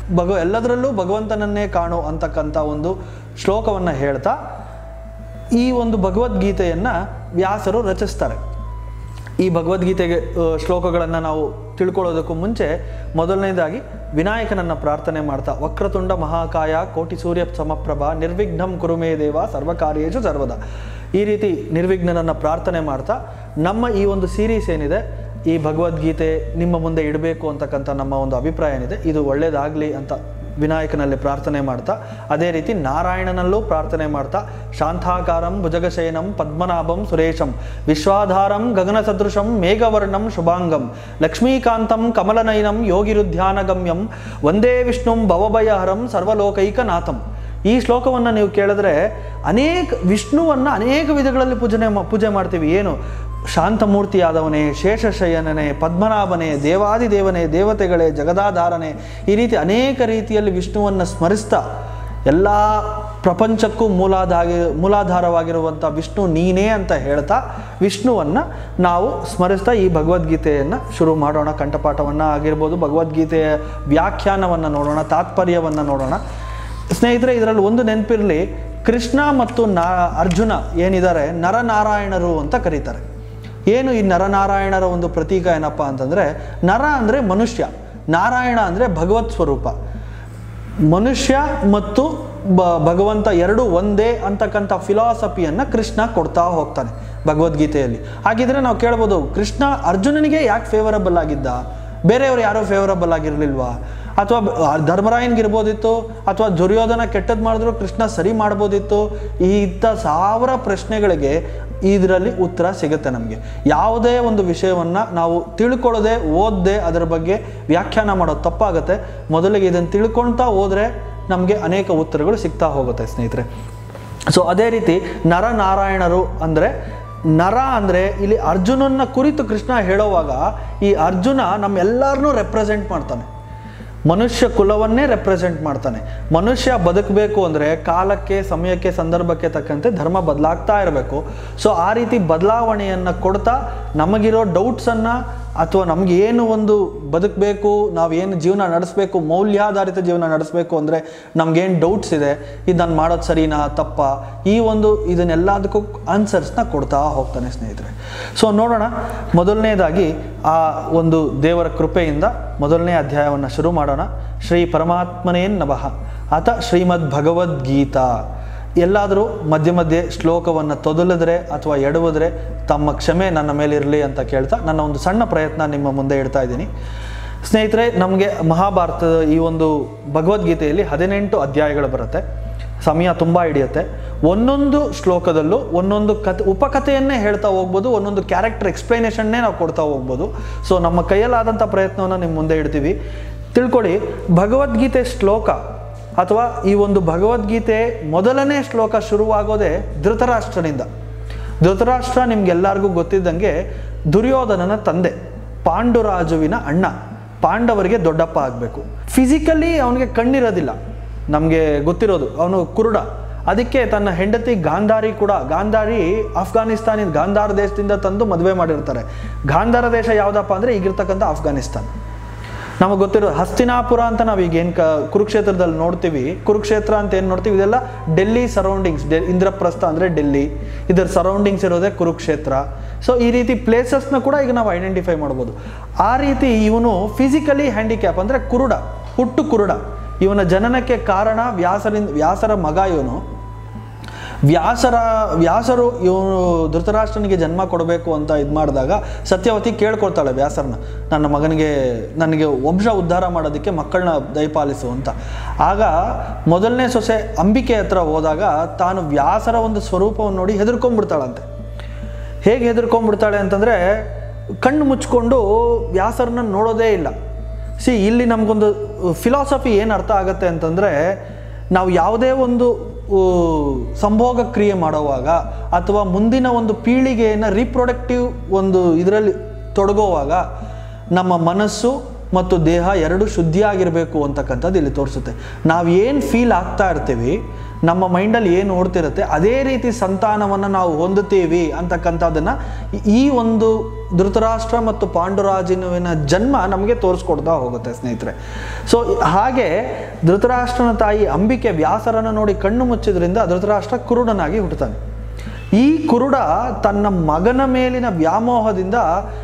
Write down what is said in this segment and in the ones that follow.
ಭಗ ಎಲ್ಲದರಲ್ಲೂ ಭಗವಂತನನ್ನೇ ಕಾಣು ಅಂತಕ್ಕಂಥ ಒಂದು ಶ್ಲೋಕವನ್ನು ಹೇಳ್ತಾ ಈ ಒಂದು ಭಗವದ್ಗೀತೆಯನ್ನು ವ್ಯಾಸರು ರಚಿಸ್ತಾರೆ ಈ ಭಗವದ್ಗೀತೆಗೆ ಶ್ಲೋಕಗಳನ್ನು ನಾವು ತಿಳ್ಕೊಳ್ಳೋದಕ್ಕೂ ಮುಂಚೆ ಮೊದಲನೇದಾಗಿ ವಿನಾಯಕನನ್ನು ಪ್ರಾರ್ಥನೆ ಮಾಡ್ತಾ ವಕ್ರತುಂಡ ಮಹಾಕಾಯ ಕೋಟಿ ಸೂರ್ಯ ಸಮಪ್ರಭ ನಿರ್ವಿಘ್ನಂ ಕುರುಮೇ ದೇವ ಸರ್ವಕಾರ್ಯೇಶು ಸರ್ವದ ಈ ರೀತಿ ನಿರ್ವಿಘ್ನನನ್ನು ಪ್ರಾರ್ಥನೆ ಮಾಡ್ತಾ ನಮ್ಮ ಈ ಒಂದು ಸೀರೀಸ್ ಏನಿದೆ ಈ ಭಗವದ್ಗೀತೆ ನಿಮ್ಮ ಮುಂದೆ ಇಡಬೇಕು ಅಂತಕ್ಕಂಥ ನಮ್ಮ ಒಂದು ಅಭಿಪ್ರಾಯ ಏನಿದೆ ಇದು ಒಳ್ಳೆಯದಾಗಲಿ ಅಂತ ವಿನಾಯಕನಲ್ಲಿ ಪ್ರಾರ್ಥನೆ ಮಾಡ್ತಾ ಅದೇ ರೀತಿ ನಾರಾಯಣನಲ್ಲೂ ಪ್ರಾರ್ಥನೆ ಮಾಡ್ತಾ ಶಾಂತಾಕಾರಂ ಭುಜಗಶಯನಂ ಪದ್ಮನಾಭಂ ಸುರೇಶಂ ವಿಶ್ವಾಧಾರಂ ಗಗನ ಸದೃಶಂ ಮೇಘವರ್ಣಂ ಶುಭಾಂಗಂ ಲಕ್ಷ್ಮೀಕಾಂತಂ ಕಮಲನಯನಂ ಯೋಗಿರುಧ್ಯಾನಗಮ್ಯಂ ಒಂದೇ ವಿಷ್ಣುಂ ಭವಭಯಹರಂ ಸರ್ವಲೋಕೈಕನಾಥಂ ಈ ಶ್ಲೋಕವನ್ನು ನೀವು ಕೇಳಿದ್ರೆ ಅನೇಕ ವಿಷ್ಣುವನ್ನು ಅನೇಕ ವಿಧಗಳಲ್ಲಿ ಪೂಜನೆ ಮಾ- ಪೂಜೆ ಮಾಡ್ತೀವಿ ಏನು ಶಾಂತಮೂರ್ತಿಯಾದವನೇ ಶೇಷಶಯನನೇ ಪದ್ಮನಾಭನೇ ದೇವಾದಿದೇವನೇ ದೇವತೆಗಳೇ ಜಗದಾಧಾರನೆ ಈ ರೀತಿ ಅನೇಕ ರೀತಿಯಲ್ಲಿ ವಿಷ್ಣುವನ್ನು ಸ್ಮರಿಸ್ತಾ ಎಲ್ಲ ಪ್ರಪಂಚಕ್ಕೂ ಮೂಲಾಧಾಗಿ ಮೂಲಾಧಾರವಾಗಿರುವಂಥ ವಿಷ್ಣು ನೀನೇ ಅಂತ ಹೇಳ್ತಾ ವಿಷ್ಣುವನ್ನು ನಾವು ಸ್ಮರಿಸ್ತಾ ಈ ಭಗವದ್ಗೀತೆಯನ್ನು ಶುರು ಮಾಡೋಣ ಕಂಠಪಾಠವನ್ನು ಆಗಿರ್ಬೋದು ಭಗವದ್ಗೀತೆಯ ವ್ಯಾಖ್ಯಾನವನ್ನು ನೋಡೋಣ ತಾತ್ಪರ್ಯವನ್ನು ನೋಡೋಣ ಸ್ನೇಹಿತರೆ ಇದರಲ್ಲಿ ಒಂದು ನೆನಪಿರಲಿ ಕೃಷ್ಣ ಮತ್ತು ನಾ ಅರ್ಜುನ ಏನಿದ್ದಾರೆ ನರನಾರಾಯಣರು ಅಂತ ಕರೀತಾರೆ ಏನು ಈ ನರನಾರಾಯಣರ ಒಂದು ಪ್ರತೀಕ ಏನಪ್ಪ ಅಂತಂದರೆ ನರ ಅಂದರೆ ಮನುಷ್ಯ ನಾರಾಯಣ ಅಂದರೆ ಭಗವತ್ ಸ್ವರೂಪ ಮನುಷ್ಯ ಮತ್ತು ಬ ಭಗವಂತ ಎರಡು ಒಂದೇ ಅಂತಕ್ಕಂಥ ಫಿಲಾಸಫಿಯನ್ನು ಕೃಷ್ಣ ಕೊಡ್ತಾ ಹೋಗ್ತಾನೆ ಭಗವದ್ಗೀತೆಯಲ್ಲಿ ಹಾಗಿದ್ರೆ ನಾವು ಕೇಳ್ಬೋದು ಕೃಷ್ಣ ಅರ್ಜುನನಿಗೆ ಯಾಕೆ ಫೇವರಬಲ್ ಆಗಿದ್ದ ಬೇರೆಯವರು ಯಾರೋ ಫೇವರಬಲ್ ಆಗಿರಲಿಲ್ವಾ ಅಥವಾ ಧರ್ಮರಾಯನ್ಗಿರ್ಬೋದಿತ್ತು ಅಥವಾ ದುರ್ಯೋಧನ ಕೆಟ್ಟದ್ದು ಮಾಡಿದ್ರು ಕೃಷ್ಣ ಸರಿ ಮಾಡ್ಬೋದಿತ್ತು ಈ ಇಂಥ ಸಾವಿರ ಪ್ರಶ್ನೆಗಳಿಗೆ ಇದರಲ್ಲಿ ಉತ್ತರ ಸಿಗುತ್ತೆ ನಮಗೆ ಯಾವುದೇ ಒಂದು ವಿಷಯವನ್ನು ನಾವು ತಿಳ್ಕೊಳ್ಳದೆ ಓದದೆ ಅದರ ಬಗ್ಗೆ ವ್ಯಾಖ್ಯಾನ ಮಾಡೋದು ತಪ್ಪಾಗುತ್ತೆ ಮೊದಲಿಗೆ ಇದನ್ನು ತಿಳ್ಕೊಳ್ತಾ ಹೋದರೆ ನಮಗೆ ಅನೇಕ ಉತ್ತರಗಳು ಸಿಗ್ತಾ ಹೋಗುತ್ತೆ ಸ್ನೇಹಿತರೆ ಸೊ ಅದೇ ರೀತಿ ನರನಾರಾಯಣರು ಅಂದರೆ ನರ ಅಂದರೆ ಇಲ್ಲಿ ಅರ್ಜುನನ್ನ ಕುರಿತು ಕೃಷ್ಣ ಹೇಳುವಾಗ ಈ ಅರ್ಜುನ ನಮ್ಮೆಲ್ಲರನ್ನೂ ರೆಪ್ರೆಸೆಂಟ್ ಮಾಡ್ತಾನೆ ಮನುಷ್ಯ ಕುಲವನ್ನೇ ರೆಪ್ರೆಸೆಂಟ್ ಮಾಡ್ತಾನೆ ಮನುಷ್ಯ ಬದುಕಬೇಕು ಅಂದರೆ ಕಾಲಕ್ಕೆ ಸಮಯಕ್ಕೆ ಸಂದರ್ಭಕ್ಕೆ ತಕ್ಕಂತೆ ಧರ್ಮ ಬದಲಾಗ್ತಾ ಇರಬೇಕು ಸೊ ಆ ರೀತಿ ಬದಲಾವಣೆಯನ್ನು ಕೊಡ್ತಾ ನಮಗಿರೋ ಡೌಟ್ಸನ್ನು ಅಥವಾ ನಮ್ಗೆ ಏನು ಒಂದು ಬದುಕಬೇಕು ನಾವೇನು ಜೀವನ ನಡೆಸಬೇಕು ಮೌಲ್ಯಾಧಾರಿತ ಜೀವನ ನಡೆಸಬೇಕು ಅಂದರೆ ನಮಗೇನು ಡೌಟ್ಸ್ ಇದೆ ಇದು ನಾನು ಮಾಡೋದು ಸರಿನಾ ತಪ್ಪ ಈ ಒಂದು ಇದನ್ನೆಲ್ಲದಕ್ಕೂ ಆನ್ಸರ್ಸ್ನ ಕೊಡ್ತಾ ಹೋಗ್ತಾನೆ ಸ್ನೇಹಿತರೆ ಸೊ ನೋಡೋಣ ಮೊದಲನೇದಾಗಿ ಆ ಒಂದು ದೇವರ ಕೃಪೆಯಿಂದ ಮೊದಲನೇ ಅಧ್ಯಾಯವನ್ನು ಶುರು ಮಾಡೋಣ ಶ್ರೀ ಪರಮಾತ್ಮನೇನ್ ನಮಃ ಅಥ ಶ್ರೀಮದ್ ಭಗವದ್ಗೀತಾ ಎಲ್ಲಾದರೂ ಮಧ್ಯೆ ಮಧ್ಯೆ ಶ್ಲೋಕವನ್ನು ತೊದಲಿದ್ರೆ ಅಥವಾ ಎಡವಿದ್ರೆ ತಮ್ಮ ಕ್ಷಮೆ ನನ್ನ ಮೇಲಿರಲಿ ಅಂತ ಕೇಳ್ತಾ ನನ್ನ ಒಂದು ಸಣ್ಣ ಪ್ರಯತ್ನ ನಿಮ್ಮ ಮುಂದೆ ಇಡ್ತಾ ಇದ್ದೀನಿ ಸ್ನೇಹಿತರೆ ನಮಗೆ ಮಹಾಭಾರತದ ಈ ಒಂದು ಭಗವದ್ಗೀತೆಯಲ್ಲಿ ಹದಿನೆಂಟು ಅಧ್ಯಾಯಗಳು ಬರುತ್ತೆ ಸಮಯ ತುಂಬ ಹಿಡಿಯುತ್ತೆ ಒಂದೊಂದು ಶ್ಲೋಕದಲ್ಲೂ ಒಂದೊಂದು ಕತೆ ಉಪಕಥೆಯನ್ನೇ ಹೇಳ್ತಾ ಹೋಗ್ಬೋದು ಒಂದೊಂದು ಕ್ಯಾರೆಕ್ಟರ್ ಎಕ್ಸ್ಪ್ಲನೇಷನ್ನೇ ನಾವು ಕೊಡ್ತಾ ಹೋಗ್ಬೋದು ಸೊ ನಮ್ಮ ಕೈಯಲ್ಲಾದಂಥ ಪ್ರಯತ್ನವನ್ನು ನಿಮ್ಮ ಮುಂದೆ ಇಡ್ತೀವಿ ತಿಳ್ಕೊಳ್ಳಿ ಭಗವದ್ಗೀತೆ ಶ್ಲೋಕ ಅಥವಾ ಈ ಒಂದು ಭಗವದ್ಗೀತೆ ಮೊದಲನೇ ಶ್ಲೋಕ ಶುರುವಾಗೋದೇ ಧೃತರಾಷ್ಟ್ರನಿಂದ ಧೃತರಾಷ್ಟ್ರ ನಿಮ್ಗೆಲ್ಲರಿಗೂ ಗೊತ್ತಿದ್ದಂಗೆ ದುರ್ಯೋಧನನ ತಂದೆ ಪಾಂಡುರಾಜುವಿನ ಅಣ್ಣ ಪಾಂಡವರಿಗೆ ದೊಡ್ಡಪ್ಪ ಆಗಬೇಕು ಫಿಸಿಕಲಿ ಅವನಿಗೆ ಕಣ್ಣಿರೋದಿಲ್ಲ ನಮಗೆ ಗೊತ್ತಿರೋದು ಅವನು ಕುರುಡ ಅದಕ್ಕೆ ತನ್ನ ಹೆಂಡತಿ ಗಾಂಧಾರಿ ಕೂಡ ಗಾಂಧಾರಿ ಅಫ್ಘಾನಿಸ್ತಾನಿನ ಗಾಂಧಾರ ದೇಶದಿಂದ ತಂದು ಮದುವೆ ಮಾಡಿರ್ತಾರೆ ಗಾಂಧಾರ ದೇಶ ಯಾವುದಪ್ಪ ಅಂದರೆ ಈಗಿರ್ತಕ್ಕಂಥ ಅಫ್ಘಾನಿಸ್ತಾನ್ ನಮಗೆ ಗೊತ್ತಿರೋ ಹಸ್ತಿನಾಪುರ ಅಂತ ನಾವು ಈಗ ಏನು ಕ ಕುರುಕ್ಷೇತ್ರದಲ್ಲಿ ನೋಡ್ತೀವಿ ಕುರುಕ್ಷೇತ್ರ ಅಂತ ಏನು ನೋಡ್ತೀವಿ ಇದೆಲ್ಲ ಡೆಲ್ಲಿ ಸರೌಂಡಿಂಗ್ಸ್ ಡೆ ಇಂದ್ರಪ್ರಸ್ಥ ಅಂದರೆ ಡೆಲ್ಲಿ ಇದರ ಸರೌಂಡಿಂಗ್ಸ್ ಇರೋದೇ ಕುರುಕ್ಷೇತ್ರ ಸೊ ಈ ರೀತಿ ಪ್ಲೇಸಸ್ನ ಕೂಡ ಈಗ ನಾವು ಐಡೆಂಟಿಫೈ ಮಾಡ್ಬೋದು ಆ ರೀತಿ ಇವನು ಫಿಸಿಕಲಿ ಹ್ಯಾಂಡಿಕ್ಯಾಪ್ ಅಂದರೆ ಕುರುಡ ಹುಟ್ಟು ಕುರುಡ ಇವನ ಜನನಕ್ಕೆ ಕಾರಣ ವ್ಯಾಸರಿಂದ ವ್ಯಾಸರ ಮಗ ಇವನು ವ್ಯಾಸರ ವ್ಯಾಸರು ಇವನು ಧೃತರಾಷ್ಟ್ರನಿಗೆ ಜನ್ಮ ಕೊಡಬೇಕು ಅಂತ ಇದು ಮಾಡಿದಾಗ ಸತ್ಯವತಿ ಕೇಳ್ಕೊಳ್ತಾಳೆ ವ್ಯಾಸರನ್ನ ನನ್ನ ಮಗನಿಗೆ ನನಗೆ ವಂಶ ಉದ್ಧಾರ ಮಾಡೋದಕ್ಕೆ ಮಕ್ಕಳನ್ನ ದಯಪಾಲಿಸು ಅಂತ ಆಗ ಮೊದಲನೇ ಸೊಸೆ ಅಂಬಿಕೆ ಹತ್ರ ಹೋದಾಗ ತಾನು ವ್ಯಾಸರ ಒಂದು ಸ್ವರೂಪವನ್ನು ನೋಡಿ ಹೆದರ್ಕೊಂಡ್ಬಿಡ್ತಾಳಂತೆ ಹೇಗೆ ಹೆದರ್ಕೊಂಡ್ಬಿಡ್ತಾಳೆ ಅಂತಂದರೆ ಕಣ್ಣು ಮುಚ್ಕೊಂಡು ವ್ಯಾಸರನ್ನ ನೋಡೋದೇ ಇಲ್ಲ ಸಿ ಇಲ್ಲಿ ನಮಗೊಂದು ಫಿಲಾಸಫಿ ಏನು ಅರ್ಥ ಆಗುತ್ತೆ ಅಂತಂದರೆ ನಾವು ಯಾವುದೇ ಒಂದು ಉ, ಸಂಭೋಗ ಕ್ರಿಯೆ ಮಾಡುವಾಗ ಅಥವಾ ಮುಂದಿನ ಒಂದು ಪೀಳಿಗೆಯನ್ನು ರೀಪ್ರೊಡಕ್ಟಿವ್ ಒಂದು ಇದರಲ್ಲಿ ತೊಡಗುವಾಗ ನಮ್ಮ ಮನಸ್ಸು ಮತ್ತು ದೇಹ ಎರಡು ಶುದ್ಧಿಯಾಗಿರಬೇಕು ಅಂತಕ್ಕಂಥದ್ದು ಇಲ್ಲಿ ತೋರಿಸುತ್ತೆ ನಾವು ಏನು ಫೀಲ್ ಆಗ್ತಾ ಇರ್ತೀವಿ ನಮ್ಮ ಮೈಂಡಲ್ಲಿ ಏನು ಓಡ್ತಿರುತ್ತೆ ಅದೇ ರೀತಿ ಸಂತಾನವನ್ನು ನಾವು ಹೊಂದುತ್ತೀವಿ ಅಂತಕ್ಕಂಥದ್ದನ್ನು ಈ ಒಂದು ಧೃತರಾಷ್ಟ್ರ ಮತ್ತು ಪಾಂಡುರಾಜಿನುವಿನ ಜನ್ಮ ನಮಗೆ ತೋರಿಸ್ಕೊಡ್ತಾ ಹೋಗುತ್ತೆ ಸ್ನೇಹಿತರೆ ಸೊ ಹಾಗೆ ಧೃತರಾಷ್ಟ್ರನ ತಾಯಿ ಅಂಬಿಕೆ ವ್ಯಾಸರನ್ನು ನೋಡಿ ಕಣ್ಣು ಮುಚ್ಚಿದ್ರಿಂದ ಧೃತರಾಷ್ಟ್ರ ಕುರುಡನಾಗಿ ಹುಟ್ಟುತ್ತಾನೆ ಈ ಕುರುಡ ತನ್ನ ಮಗನ ಮೇಲಿನ ವ್ಯಾಮೋಹದಿಂದ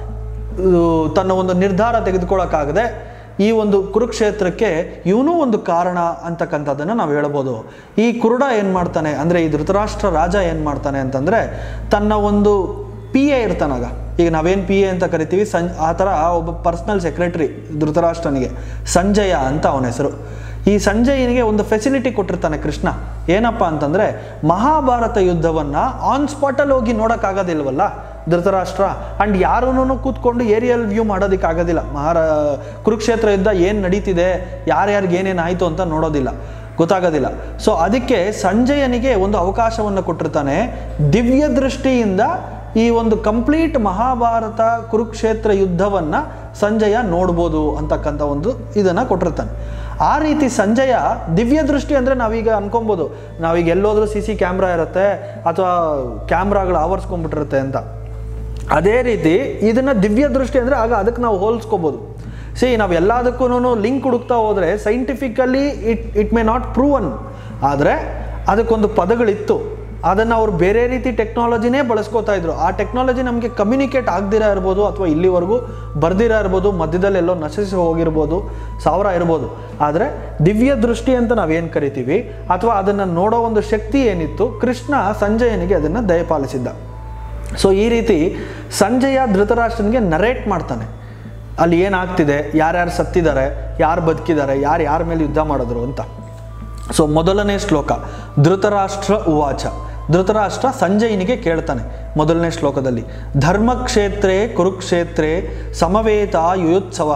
ಆ, ತನ್ನ ಒಂದು ನಿರ್ಧಾರ ತೆಗೆದುಕೊಳ್ಳೋಕ್ಕಾಗದೆ ಈ ಒಂದು ಕುರುಕ್ಷೇತ್ರಕ್ಕೆ ಇವನೂ ಒಂದು ಕಾರಣ ಅಂತಕ್ಕಂಥದ್ದನ್ನು ನಾವು ಹೇಳ್ಬೋದು ಈ ಕುರುಡ ಏನು ಮಾಡ್ತಾನೆ ಅಂದರೆ ಈ ಧೃತರಾಷ್ಟ್ರ ರಾಜ ಏನು ಮಾಡ್ತಾನೆ ಅಂತಂದರೆ ತನ್ನ ಒಂದು ಪಿ ಎ ಇರ್ತಾನಾಗ ಈಗ ನಾವೇನು ಪಿ ಎ ಅಂತ ಕರಿತೀವಿ ಸಂ ಆ ಥರ ಒಬ್ಬ ಪರ್ಸ್ನಲ್ ಸೆಕ್ರೆಟರಿ ಧೃತರಾಷ್ಟ್ರನಿಗೆ ಸಂಜಯ ಅಂತ ಅವನ ಹೆಸರು ಈ ಸಂಜಯನಿಗೆ ಒಂದು ಫೆಸಿಲಿಟಿ ಕೊಟ್ಟಿರ್ತಾನೆ ಕೃಷ್ಣ ಏನಪ್ಪ ಅಂತಂದರೆ ಮಹಾಭಾರತ ಯುದ್ಧವನ್ನು ಆನ್ ಸ್ಪಾಟಲ್ಲಿ ಹೋಗಿ ನೋಡೋಕ್ಕಾಗೋದಿಲ್ವಲ್ಲ ಧೃತರಾಷ್ಟ್ರ ಆ್ಯಂಡ್ ಯಾರೂ ಕೂತ್ಕೊಂಡು ಏರಿಯಲ್ ವ್ಯೂ ಮಾಡೋದಕ್ಕಾಗೋದಿಲ್ಲ ಮಹಾರ ಕುರುಕ್ಷೇತ್ರ ಯುದ್ಧ ಏನು ನಡೀತಿದೆ ಯಾರ್ಯಾರಿಗೆ ಏನೇನು ಆಯಿತು ಅಂತ ನೋಡೋದಿಲ್ಲ ಗೊತ್ತಾಗೋದಿಲ್ಲ ಸೊ ಅದಕ್ಕೆ ಸಂಜಯನಿಗೆ ಒಂದು ಅವಕಾಶವನ್ನು ಕೊಟ್ಟಿರ್ತಾನೆ ದಿವ್ಯ ದೃಷ್ಟಿಯಿಂದ ಈ ಒಂದು ಕಂಪ್ಲೀಟ್ ಮಹಾಭಾರತ ಕುರುಕ್ಷೇತ್ರ ಯುದ್ಧವನ್ನು ಸಂಜಯ ನೋಡ್ಬೋದು ಅಂತಕ್ಕಂಥ ಒಂದು ಇದನ್ನು ಕೊಟ್ಟಿರ್ತಾನೆ ಆ ರೀತಿ ಸಂಜಯ ದಿವ್ಯ ದೃಷ್ಟಿ ಅಂದರೆ ನಾವೀಗ ಅನ್ಕೊಬೋದು ನಾವೀಗ ಎಲ್ಲೋದ್ರೂ ಸಿ ಸಿ ಕ್ಯಾಮ್ರಾ ಇರುತ್ತೆ ಅಥವಾ ಕ್ಯಾಮ್ರಾಗಳು ಆವರಿಸ್ಕೊಂಡ್ಬಿಟ್ಟಿರುತ್ತೆ ಅಂತ ಅದೇ ರೀತಿ ಇದನ್ನ ದಿವ್ಯ ದೃಷ್ಟಿ ಅಂದರೆ ಆಗ ಅದಕ್ಕೆ ನಾವು ಹೋಲಿಸ್ಕೋಬೋದು ಸಿ ನಾವು ಎಲ್ಲದಕ್ಕೂ ಲಿಂಕ್ ಹುಡುಕ್ತಾ ಹೋದರೆ scientifically it it may not proven ಆದರೆ ಅದಕ್ಕೊಂದು ಪದಗಳಿತ್ತು ಅದನ್ನು ಅವ್ರು ಬೇರೆ ರೀತಿ ಟೆಕ್ನಾಲಜಿನೇ ಬಳಸ್ಕೋತಾ ಇದ್ರು ಆ ಟೆಕ್ನಾಲಜಿ ನಮಗೆ ಕಮ್ಯುನಿಕೇಟ್ ಆಗದಿರ ಇರ್ಬೋದು ಅಥವಾ ಇಲ್ಲಿವರೆಗೂ ಬರ್ದಿರ ಇರ್ಬೋದು ಮಧ್ಯದಲ್ಲಿ ಎಲ್ಲೋ ನಶಿಸಿ ಹೋಗಿರ್ಬೋದು ಸಾವಿರ ಇರ್ಬೋದು ಆದರೆ ದಿವ್ಯ ದೃಷ್ಟಿ ಅಂತ ನಾವೇನು ಕರಿತೀವಿ ಅಥವಾ ಅದನ್ನು ನೋಡೋ ಒಂದು ಶಕ್ತಿ ಏನಿತ್ತು ಕೃಷ್ಣ ಸಂಜಯನಿಗೆ ಅದನ್ನು ದಯಪಾಲಿಸಿದ್ದ ಸೊ ಈ ರೀತಿ ಸಂಜಯ ಧೃತರಾಷ್ಟ್ರನಿಗೆ ನರೇಟ್ ಮಾಡ್ತಾನೆ ಅಲ್ಲಿ ಏನಾಗ್ತಿದೆ ಯಾರ್ಯಾರು ಸತ್ತಿದ್ದಾರೆ ಯಾರು ಬದುಕಿದ್ದಾರೆ ಯಾರು ಯಾರ ಮೇಲೆ ಯುದ್ಧ ಮಾಡಿದ್ರು ಅಂತ ಸೊ ಮೊದಲನೇ ಶ್ಲೋಕ ಧೃತರಾಷ್ಟ್ರ ಉವಾಚ ಧೃತರಾಷ್ಟ್ರ ಸಂಜಯನಿಗೆ ಕೇಳ್ತಾನೆ ಮೊದಲನೇ ಶ್ಲೋಕದಲ್ಲಿ ಧರ್ಮಕ್ಷೇತ್ರೇ ಕುರುಕ್ಷೇತ್ರೇ ಸಮವೇತ ಯುಯೋತ್ಸವ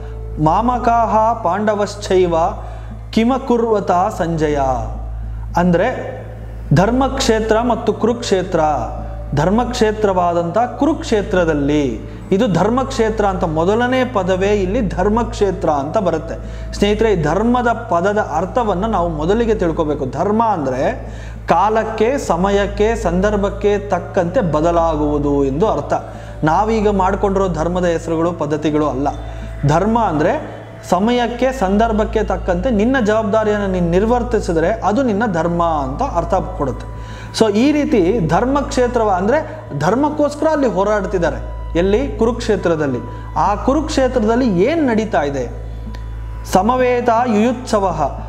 ಮಾಮಕಾಹ ಪಾಂಡವಶ್ಚೈವ ಕಿಮಕುರ್ವತ ಸಂಜಯ ಅಂದರೆ ಧರ್ಮಕ್ಷೇತ್ರ ಮತ್ತು ಕುರುಕ್ಷೇತ್ರ ಧರ್ಮಕ್ಷೇತ್ರವಾದಂಥ ಕುರುಕ್ಷೇತ್ರದಲ್ಲಿ ಇದು ಧರ್ಮಕ್ಷೇತ್ರ ಅಂತ ಮೊದಲನೇ ಪದವೇ ಇಲ್ಲಿ ಧರ್ಮಕ್ಷೇತ್ರ ಅಂತ ಬರುತ್ತೆ ಸ್ನೇಹಿತರೆ ಈ ಧರ್ಮದ ಪದದ ಅರ್ಥವನ್ನು ನಾವು ಮೊದಲಿಗೆ ತಿಳ್ಕೋಬೇಕು ಧರ್ಮ ಅಂದರೆ ಕಾಲಕ್ಕೆ ಸಮಯಕ್ಕೆ ಸಂದರ್ಭಕ್ಕೆ ತಕ್ಕಂತೆ ಬದಲಾಗುವುದು ಎಂದು ಅರ್ಥ ನಾವೀಗ ಮಾಡಿಕೊಂಡಿರೋ ಧರ್ಮದ ಹೆಸರುಗಳು ಪದ್ಧತಿಗಳು ಅಲ್ಲ ಧರ್ಮ ಅಂದರೆ ಸಮಯಕ್ಕೆ ಸಂದರ್ಭಕ್ಕೆ ತಕ್ಕಂತೆ ನಿನ್ನ ಜವಾಬ್ದಾರಿಯನ್ನು ನೀನು ನಿರ್ವರ್ತಿಸಿದ್ರೆ ಅದು ನಿನ್ನ ಧರ್ಮ ಅಂತ ಅರ್ಥ ಕೊಡುತ್ತೆ ಸೊ ಈ ರೀತಿ ಧರ್ಮಕ್ಷೇತ್ರವ ಅಂದರೆ ಧರ್ಮಕ್ಕೋಸ್ಕರ ಅಲ್ಲಿ ಹೋರಾಡ್ತಿದ್ದಾರೆ ಎಲ್ಲಿ ಕುರುಕ್ಷೇತ್ರದಲ್ಲಿ ಆ ಕುರುಕ್ಷೇತ್ರದಲ್ಲಿ ಏನು ನಡೀತಾ ಇದೆ ಸಮವೇತ ಯುಯುತ್ಸವ